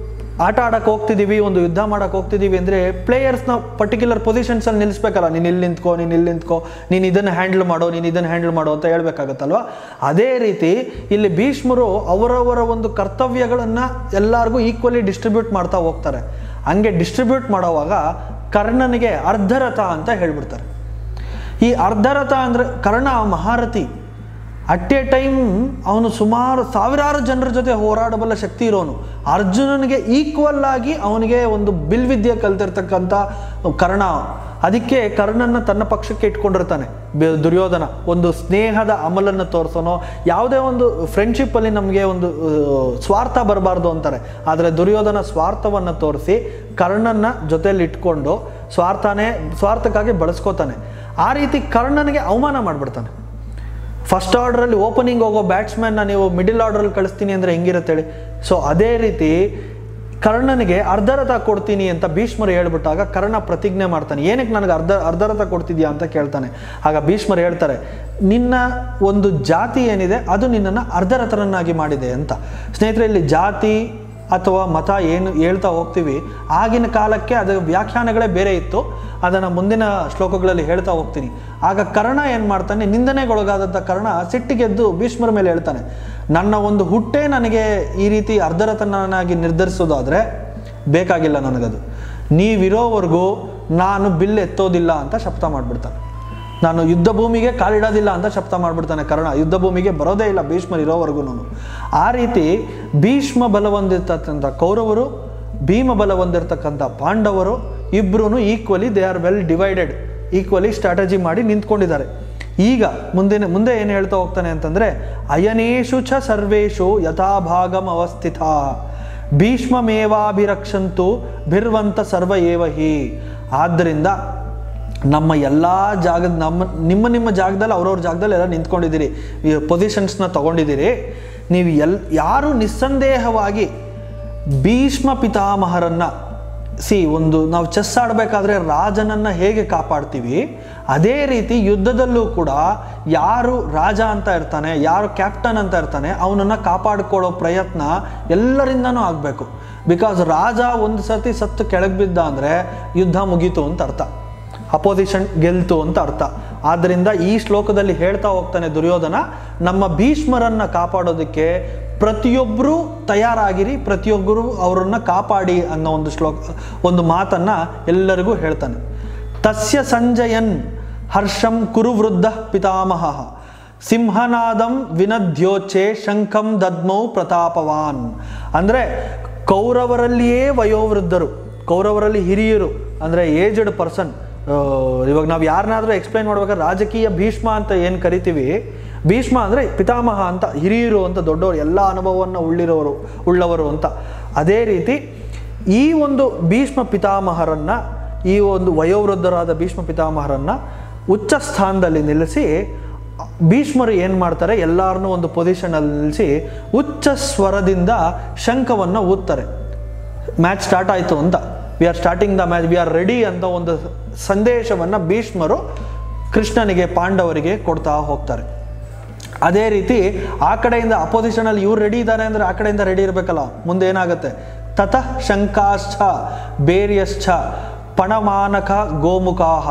ಆಟ ಆಡಕ್ಕೆ ಹೋಗ್ತಿದ್ದೀವಿ ಒಂದು ಯುದ್ಧ ಮಾಡಕ್ಕೆ ಹೋಗ್ತಿದ್ದೀವಿ ಅಂದರೆ ಪ್ಲೇಯರ್ಸ್ನ ಪರ್ಟಿಕ್ಯುಲರ್ ಪೊಸಿಷನ್ಸಲ್ಲಿ ನಿಲ್ಲಿಸ್ಬೇಕಲ್ಲ ನೀನು ಇಲ್ಲಿ ನಿಂತ್ಕೋ ನೀನು ಇಲ್ಲಿ ನಿಂತ್ಕೋ ನೀನು ಇದನ್ನು ಹ್ಯಾಂಡಲ್ ಮಾಡೋ ನೀನು ಇದನ್ನು ಹ್ಯಾಂಡಲ್ ಮಾಡೋ ಅಂತ ಹೇಳ್ಬೇಕಾಗತ್ತಲ್ವ ಅದೇ ರೀತಿ ಇಲ್ಲಿ ಭೀಷ್ಮರು ಅವರವರ ಒಂದು ಕರ್ತವ್ಯಗಳನ್ನು ಎಲ್ಲರಿಗೂ ಈಕ್ವಲಿ ಡಿಸ್ಟ್ರಿಬ್ಯೂಟ್ ಮಾಡ್ತಾ ಹೋಗ್ತಾರೆ ಹಂಗೆ ಡಿಸ್ಟ್ರಿಬ್ಯೂಟ್ ಮಾಡೋವಾಗ ಕರ್ಣನಿಗೆ ಅರ್ಧರಥ ಅಂತ ಹೇಳ್ಬಿಡ್ತಾರೆ ಈ ಅರ್ಧರಥ ಅಂದರೆ ಕರ್ಣ ಮಹಾರಥಿ ಅಟ್ ಎ ಟೈಮ್ ಅವನು ಸುಮಾರು ಸಾವಿರಾರು ಜನರ ಜೊತೆ ಹೋರಾಡಬಲ್ಲ ಶಕ್ತಿ ಇರೋನು ಅರ್ಜುನನಿಗೆ ಈಕ್ವಲ್ ಆಗಿ ಅವನಿಗೆ ಒಂದು ಬಿಲ್ವಿದ್ಯೆ ಕಲ್ತಿರ್ತಕ್ಕಂಥ ಕರ್ಣ ಅದಕ್ಕೆ ಕರ್ಣನ್ನ ತನ್ನ ಪಕ್ಷಕ್ಕೆ ಇಟ್ಕೊಂಡಿರ್ತಾನೆ ಬೆ- ದುರ್ಯೋಧನ ಒಂದು ಸ್ನೇಹದ ಅಮಲನ್ನು ತೋರಿಸೋನೋ ಯಾವುದೇ ಒಂದು ಫ್ರೆಂಡ್ಶಿಪ್ಪಲ್ಲಿ ನಮಗೆ ಒಂದು ಆ, ಸ್ವಾರ್ಥ ಬರಬಾರ್ದು ಅಂತಾರೆ ಆದರೆ ದುರ್ಯೋಧನ ಸ್ವಾರ್ಥವನ್ನು ತೋರಿಸಿ ಕರ್ಣನ್ನ ಜೊತೆಯಲ್ಲಿ ಇಟ್ಕೊಂಡು ಸ್ವಾರ್ಥನೇ ಸ್ವಾರ್ಥಕ್ಕಾಗಿ ಬಳಸ್ಕೋತಾನೆ ಆ ರೀತಿ ಕರ್ಣನಿಗೆ ಅವಮಾನ ಮಾಡಿಬಿಡ್ತಾನೆ ಫಸ್ಟ್ ಆರ್ಡ್ರಲ್ಲಿ ಓಪನಿಂಗ್ ಹೋಗೋ ಬ್ಯಾಟ್ಸ್ಮನ್ನ ನೀವು ಮಿಡಿಲ್ ಆರ್ಡ್ರಲ್ಲಿ ಕಳಿಸ್ತೀನಿ ಅಂದರೆ ಹೆಂಗಿರುತ್ತೆ ಹೇಳಿ ಸೊ ಅದೇ ರೀತಿ ಕರ್ಣನಿಗೆ ಅರ್ಧ ರಥ ಕೊಡ್ತೀನಿ ಅಂತ ಭೀಷ್ಮರು ಹೇಳ್ಬಿಟ್ಟಾಗ ಕರ್ಣ ಪ್ರತಿಜ್ಞೆ ಮಾಡ್ತಾನೆ ಏನಕ್ಕೆ ನನಗೆ ಅರ್ಧ ಅರ್ಧ ರಥ ಕೊಡ್ತಿದ್ಯಾ ಅಂತ ಕೇಳ್ತಾನೆ ಆಗ ಭೀಷ್ಮರು ಹೇಳ್ತಾರೆ ನಿನ್ನ ಒಂದು ಜಾತಿ ಏನಿದೆ ಅದು ನಿನ್ನನ್ನು ಅರ್ಧ ರಥರನ್ನಾಗಿ ಮಾಡಿದೆ ಅಂತ ಸ್ನೇಹಿತರೆ ಇಲ್ಲಿ ಜಾತಿ ಅಥವಾ ಮತ ಏನು ಹೇಳ್ತಾ ಹೋಗ್ತೀವಿ ಆಗಿನ ಕಾಲಕ್ಕೆ ಅದರ ವ್ಯಾಖ್ಯಾನಗಳೇ ಬೇರೆ ಇತ್ತು ಅದನ್ನು ಮುಂದಿನ ಶ್ಲೋಕಗಳಲ್ಲಿ ಹೇಳ್ತಾ ಹೋಗ್ತೀನಿ ಆಗ ಕರ್ಣ ಏನು ಮಾಡ್ತಾನೆ ನಿಂದನೆಗೊಳಗಾದಂಥ ಕರ್ಣ ಸಿಟ್ಟಿಗೆದ್ದು ಭೀಷ್ಮರ ಮೇಲೆ ಹೇಳ್ತಾನೆ ನನ್ನ ಒಂದು ಹುಟ್ಟೇ ನನಗೆ ಈ ರೀತಿ ಅರ್ಧರಥನಾಗಿ ನಿರ್ಧರಿಸೋದಾದರೆ ಬೇಕಾಗಿಲ್ಲ ನನಗದು ನೀವಿರೋವರೆಗೂ ನಾನು ಬಿಲ್ ಎತ್ತೋದಿಲ್ಲ ಅಂತ ಶಪಥ ಮಾಡಿಬಿಡ್ತಾನೆ ನಾನು ಯುದ್ಧ ಭೂಮಿಗೆ ಕಾಲಿಡೋದಿಲ್ಲ ಅಂತ ಶಪಥ ಮಾಡಿಬಿಡ್ತಾನೆ ಕರ್ಣ ಯುದ್ಧ ಭೂಮಿಗೆ ಬರೋದೇ ಇಲ್ಲ ಭೀಷ್ಮರು ಇರೋವರೆಗೂ ಆ ರೀತಿ ಭೀಷ್ಮ ಬಲ ಹೊಂದಿರ್ತಕ್ಕಂಥ ಕೌರವರು ಭೀಮ ಬಲ ಹೊಂದಿರತಕ್ಕಂಥ ಪಾಂಡವರು ಇಬ್ಬರೂ equally they are well divided equally strategy ಮಾಡಿ ನಿಂತ್ಕೊಂಡಿದ್ದಾರೆ ಈಗ ಮುಂದಿನ ಮುಂದೆ ಏನು ಹೇಳ್ತಾ ಹೋಗ್ತಾನೆ ಅಂತಂದರೆ ಅಯನೇಶು ಚ ಸರ್ವೇಶು ಯಥಾಭಾಗಂ ಅವಸ್ಥಿತ ಭೀಷ್ಮಮೇವಾಭಿರಕ್ಷಂತು ಭಿರ್ವಂತ ಸರ್ವ ಏವ ಹಿ ಆದ್ದರಿಂದ ನಮ್ಮ ಎಲ್ಲ ಜಾಗದ ನಮ್ಮ ನಿಮ್ಮ ನಿಮ್ಮ ಜಾಗದಲ್ಲಿ ಅವ್ರವ್ರ ಜಾಗದಲ್ಲಿ ಎಲ್ಲ ನಿಂತ್ಕೊಂಡಿದ್ದೀರಿ ಈ ಪೊಸಿಷನ್ಸ್ನ ತಗೊಂಡಿದ್ದೀರಿ ನೀವು ಎಲ್ ಯಾರು ನಿಸ್ಸಂದೇಹವಾಗಿ ಭೀಷ್ಮ ಪಿತಾಮಹರನ್ನ ಸಿ ಒಂದು ನಾವು ಚೆಸ್ ಆಡಬೇಕಾದ್ರೆ ರಾಜನನ್ನ ಹೇಗೆ ಕಾಪಾಡ್ತೀವಿ ಅದೇ ರೀತಿ ಯುದ್ಧದಲ್ಲೂ ಕೂಡ ಯಾರು ರಾಜ ಅಂತ ಇರ್ತಾನೆ ಯಾರು ಕ್ಯಾಪ್ಟನ್ ಅಂತ ಇರ್ತಾನೆ ಅವನನ್ನು ಕಾಪಾಡ್ಕೊಳ್ಳೋ ಪ್ರಯತ್ನ ಎಲ್ಲರಿಂದನೂ ಆಗಬೇಕು ಬಿಕಾಸ್ ರಾಜ ಒಂದು ಸರ್ತಿ ಸತ್ತು ಕೆಳಗೆ ಬಿದ್ದ ಅಂದರೆ ಯುದ್ಧ ಮುಗೀತು ಅಂತ ಅರ್ಥ ಅಪೋಸಿಷನ್ ಗೆಲ್ತು ಅಂತ ಅರ್ಥ ಆದ್ದರಿಂದ ಈ ಶ್ಲೋಕದಲ್ಲಿ ಹೇಳ್ತಾ ಹೋಗ್ತಾನೆ ದುರ್ಯೋಧನ ನಮ್ಮ ಭೀಷ್ಮರನ್ನ ಕಾಪಾಡೋದಕ್ಕೆ ಪ್ರತಿಯೊಬ್ಬರೂ ತಯಾರಾಗಿರಿ ಪ್ರತಿಯೊಬ್ಬರು ಅವರನ್ನ ಕಾಪಾಡಿ ಅನ್ನೋ ಒಂದು ಶ್ಲೋಕ ಒಂದು ಮಾತನ್ನ ಎಲ್ಲರಿಗೂ ಹೇಳ್ತಾನೆ ತಸ್ಯ ಸಂಜಯನ್ ಹರ್ಷಂ ಕುರು ವೃದ್ಧ ಪಿತಾಮಹ ಸಿಂಹನಾದಂ ವಿನದ್ಯೋಚೆ ಶಂಖಂ ದದ್ಮೌ ಪ್ರತಾಪವಾನ್ ಅಂದರೆ ಕೌರವರಲ್ಲಿಯೇ ವಯೋವೃದ್ಧರು ಕೌರವರಲ್ಲಿ ಹಿರಿಯರು ಅಂದರೆ ಏಜ್ಡ್ ಪರ್ಸನ್ ಇವಾಗ ನಾವು ಯಾರನ್ನಾದ್ರೂ ಎಕ್ಸ್ಪ್ಲೈನ್ ಮಾಡ್ಬೇಕಾದ್ರೆ ರಾಜಕೀಯ ಭೀಷ್ಮ ಅಂತ ಏನು ಕರಿತೀವಿ ಭೀಷ್ಮ ಅಂದರೆ ಪಿತಾಮಹ ಅಂತ ಹಿರಿಯರು ಅಂತ ದೊಡ್ಡವರು ಎಲ್ಲ ಅನುಭವವನ್ನು ಉಳ್ಳಿರೋರು ಉಳ್ಳವರು ಅಂತ ಅದೇ ರೀತಿ ಈ ಒಂದು ಭೀಷ್ಮ ಪಿತಾಮಹರನ್ನ ಈ ಒಂದು ವಯೋವೃದ್ಧರಾದ ಭೀಷ್ಮ ಪಿತಾಮಹರನ್ನ ಉಚ್ಚ ಸ್ಥಾನದಲ್ಲಿ ನಿಲ್ಲಿಸಿ ಭೀಷ್ಮರು ಏನು ಮಾಡ್ತಾರೆ ಎಲ್ಲರನ್ನೂ ಒಂದು ಪೊಸಿಷನಲ್ಲಿ ನಿಲ್ಲಿಸಿ ಉಚ್ಚ ಸ್ವರದಿಂದ ಶಂಖವನ್ನು ಊದ್ತಾರೆ ಮ್ಯಾಚ್ ಸ್ಟಾರ್ಟ್ ಆಯಿತು ಅಂತ we are starting the match we are ready ಅಂತ ಒಂದು ಸಂದೇಶವನ್ನು ಭೀಷ್ಮರು ಕೃಷ್ಣನಿಗೆ ಪಾಂಡವರಿಗೆ ಕೊಡ್ತಾ ಹೋಗ್ತಾರೆ ಅದೇ ರೀತಿ ಆ ಕಡೆಯಿಂದ ಅಪೋಸಿಷನಲ್ಲಿ ಇವ್ರು ರೆಡಿ ಇದ್ದಾರೆ ಅಂದರೆ ಆ ಕಡೆಯಿಂದ ರೆಡಿ ಇರಬೇಕಲ್ಲ ಮುಂದೆ ಏನಾಗುತ್ತೆ ತತಃ ಶಂಕಾಶ್ಚ ಬೇರ್ಯಶ್ಚ ಪಣಮಾನಕ ಗೋಮುಖಾಹ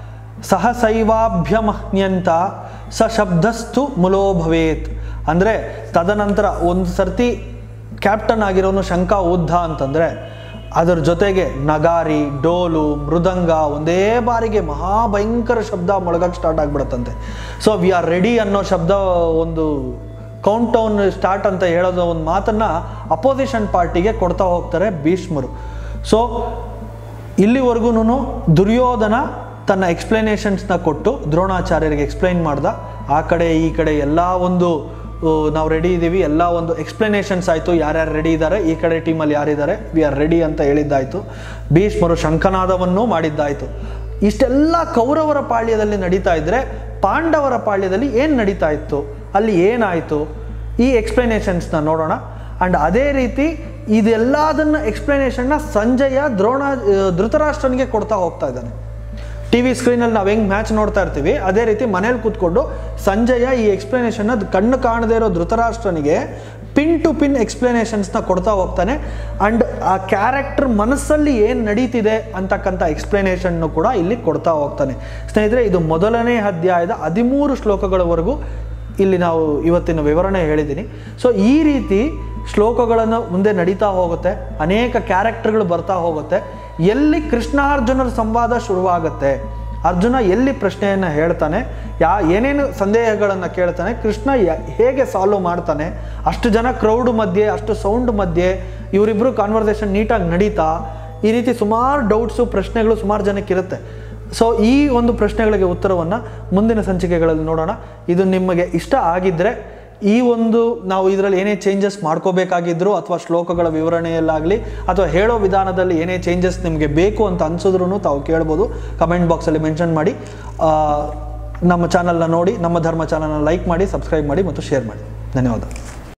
ಸಹಸೈವಾಭ್ಯಮಹ್ನ್ಯಂತ ಸ ಶಬ್ದಸ್ತು ಮುಲೋ ಭವೇತ್ ಅಂದರೆ ತದನಂತರ ಒಂದು ಸರ್ತಿ ಕ್ಯಾಪ್ಟನ್ ಆಗಿರೋನು ಶಂಕ ಉದ್ದ ಅಂತಂದರೆ ಅದರ ಜೊತೆಗೆ ನಗಾರಿ ಡೋಲು ಮೃದಂಗ ಒಂದೇ ಬಾರಿಗೆ ಮಹಾಭಯಂಕರ ಶಬ್ದ ಮೊಳಗಕ್ಕೆ ಸ್ಟಾರ್ಟ್ ಆಗಿಬಿಡುತ್ತಂತೆ ಸೊ ವಿ ಆರ್ ರೆಡಿ ಅನ್ನೋ ಶಬ್ದ ಒಂದು ಕೌಂಟ್ ಡೌನ್ ಸ್ಟಾರ್ಟ್ ಅಂತ ಹೇಳೋದು ಒಂದು ಮಾತನ್ನು ಅಪೋಸಿಷನ್ ಪಾರ್ಟಿಗೆ ಕೊಡ್ತಾ ಹೋಗ್ತಾರೆ ಭೀಷ್ಮರು ಸೊ ಇಲ್ಲಿವರೆಗೂ ದುರ್ಯೋಧನ ತನ್ನ ಎಕ್ಸ್ಪ್ಲನೇಷನ್ಸ್ನ ಕೊಟ್ಟು ದ್ರೋಣಾಚಾರ್ಯರಿಗೆ ಎಕ್ಸ್ಪ್ಲೈನ್ ಮಾಡ್ದ ಆ ಕಡೆ ಈ ಕಡೆ ಎಲ್ಲ ಒಂದು ಆ, ನಾವು ರೆಡಿ ಇದ್ದೀವಿ ಎಲ್ಲ ಒಂದು ಎಕ್ಸ್ಪ್ಲನೇಷನ್ಸ್ ಆಯಿತು ಯಾರ್ಯಾರು ರೆಡಿ ಇದ್ದಾರೆ ಈ ಕಡೆ ಟೀಮಲ್ಲಿ ಯಾರಿದ್ದಾರೆ ವಿ ಆರ್ ರೆಡಿ ಅಂತ ಹೇಳಿದ್ದಾಯಿತು ಭೀಷ್ಮರು ಶಂಖನಾದವನ್ನೂ ಮಾಡಿದ್ದಾಯಿತು ಇಷ್ಟೆಲ್ಲ ಕೌರವರ ಪಾಳ್ಯದಲ್ಲಿ ನಡೀತಾ ಇದ್ದರೆ ಪಾಂಡವರ ಪಾಳ್ಯದಲ್ಲಿ ಏನು ನಡೀತಾ ಇತ್ತು ಅಲ್ಲಿ ಏನಾಯಿತು ಈ ಎಕ್ಸ್ಪ್ಲನೇಷನ್ಸ್ನ ನೋಡೋಣ ಆ್ಯಂಡ್ ಅದೇ ರೀತಿ ಇದೆಲ್ಲದನ್ನ ಎಕ್ಸ್ಪ್ಲನೇಷನ್ನ ಸಂಜಯ ದ್ರೋಣ ಆ, ಧೃತರಾಷ್ಟ್ರನಿಗೆ ಕೊಡ್ತಾ ಹೋಗ್ತಾ ಇದ್ದಾನೆ ಟಿ ವಿ ಸ್ಕ್ರೀನಲ್ಲಿ ನಾವು ಹೆಂಗೆ ಮ್ಯಾಚ್ ನೋಡ್ತಾ ಇರ್ತೀವಿ ಅದೇ ರೀತಿ ಮನೇಲಿ ಕೂತ್ಕೊಂಡು ಸಂಜಯ ಈ ಎಕ್ಸ್ಪ್ಲನೇಷನ್ ಕಣ್ಣು ಕಾಣದೇ ಇರೋ ಧೃತರಾಷ್ಟ್ರನಿಗೆ ಪಿನ್ ಟು ಪಿನ್ ಎಕ್ಸ್ಪ್ಲನೇಷನ್ಸ್ನ ಕೊಡ್ತಾ ಹೋಗ್ತಾನೆ ಆ್ಯಂಡ್ ಆ ಕ್ಯಾರೆಕ್ಟರ್ ಮನಸ್ಸಲ್ಲಿ ಏನು ನಡೀತಿದೆ ಅಂತಕ್ಕಂಥ ಎಕ್ಸ್ಪ್ಲನೇಷನ್ನು ಕೂಡ ಇಲ್ಲಿ ಕೊಡ್ತಾ ಹೋಗ್ತಾನೆ ಸ್ನೇಹಿತರೆ ಇದು ಮೊದಲನೇ ಅಧ್ಯಾಯದ ಹದಿಮೂರು ಶ್ಲೋಕಗಳವರೆಗೂ ಇಲ್ಲಿ ನಾವು ಇವತ್ತಿನ ವಿವರಣೆ ಹೇಳಿದ್ದೀನಿ ಸೊ ಈ ರೀತಿ ಶ್ಲೋಕಗಳನ್ನು ಮುಂದೆ ನಡೀತಾ ಹೋಗುತ್ತೆ ಅನೇಕ ಕ್ಯಾರೆಕ್ಟರ್ಗಳು ಬರ್ತಾ ಹೋಗುತ್ತೆ ಎಲ್ಲಿ ಕೃಷ್ಣಾರ್ಜುನರ ಸಂವಾದ ಶುರುವಾಗುತ್ತೆ ಅರ್ಜುನ ಎಲ್ಲಿ ಪ್ರಶ್ನೆಯನ್ನು ಹೇಳ್ತಾನೆ ಯಾ ಏನೇನು ಸಂದೇಹಗಳನ್ನು ಕೇಳ್ತಾನೆ ಕೃಷ್ಣ ಯ- ಹೇಗೆ ಸಾಲ್ವ್ ಮಾಡ್ತಾನೆ ಅಷ್ಟು ಜನ ಕ್ರೌಡ್ ಮಧ್ಯೆ ಅಷ್ಟು ಸೌಂಡ್ ಮಧ್ಯೆ ಇವರಿಬ್ಬರು ಕಾನ್ವರ್ಸೇಷನ್ ನೀಟಾಗಿ ನಡೀತಾ ಈ ರೀತಿ ಸುಮಾರು ಡೌಟ್ಸು ಪ್ರಶ್ನೆಗಳು ಸುಮಾರು ಜನಕ್ಕೆ ಇರುತ್ತೆ ಸೊ ಈ ಒಂದು ಪ್ರಶ್ನೆಗಳಿಗೆ ಉತ್ತರವನ್ನು ಮುಂದಿನ ಸಂಚಿಕೆಗಳಲ್ಲಿ ನೋಡೋಣ ಇದು ನಿಮಗೆ ಇಷ್ಟ ಆಗಿದ್ದರೆ ಈ ಒಂದು ನಾವು ಇದರಲ್ಲಿ ಏನೇ ಚೇಂಜಸ್ ಮಾಡ್ಕೋಬೇಕಾಗಿದ್ರು ಅಥವಾ ಶ್ಲೋಕಗಳ ವಿವರಣೆಯಲ್ಲಾಗಲಿ ಅಥವಾ ಹೇಳೋ ವಿಧಾನದಲ್ಲಿ ಏನೇ ಚೇಂಜಸ್ ನಿಮಗೆ ಬೇಕು ಅಂತ ಅನ್ಸಿದ್ರು ತಾವು ಕೇಳ್ಬೋದು ಕಮೆಂಟ್ ಬಾಕ್ಸಲ್ಲಿ ಮೆನ್ಷನ್ ಮಾಡಿ ಆ, ನಮ್ಮ ಚಾನಲ್ನ ನೋಡಿ ನಮ್ಮ ಧರ್ಮ ಚಾನಲ್ನ ಲೈಕ್ ಮಾಡಿ ಸಬ್ಸ್ಕ್ರೈಬ್ ಮಾಡಿ ಮತ್ತು ಶೇರ್ ಮಾಡಿ ಧನ್ಯವಾದ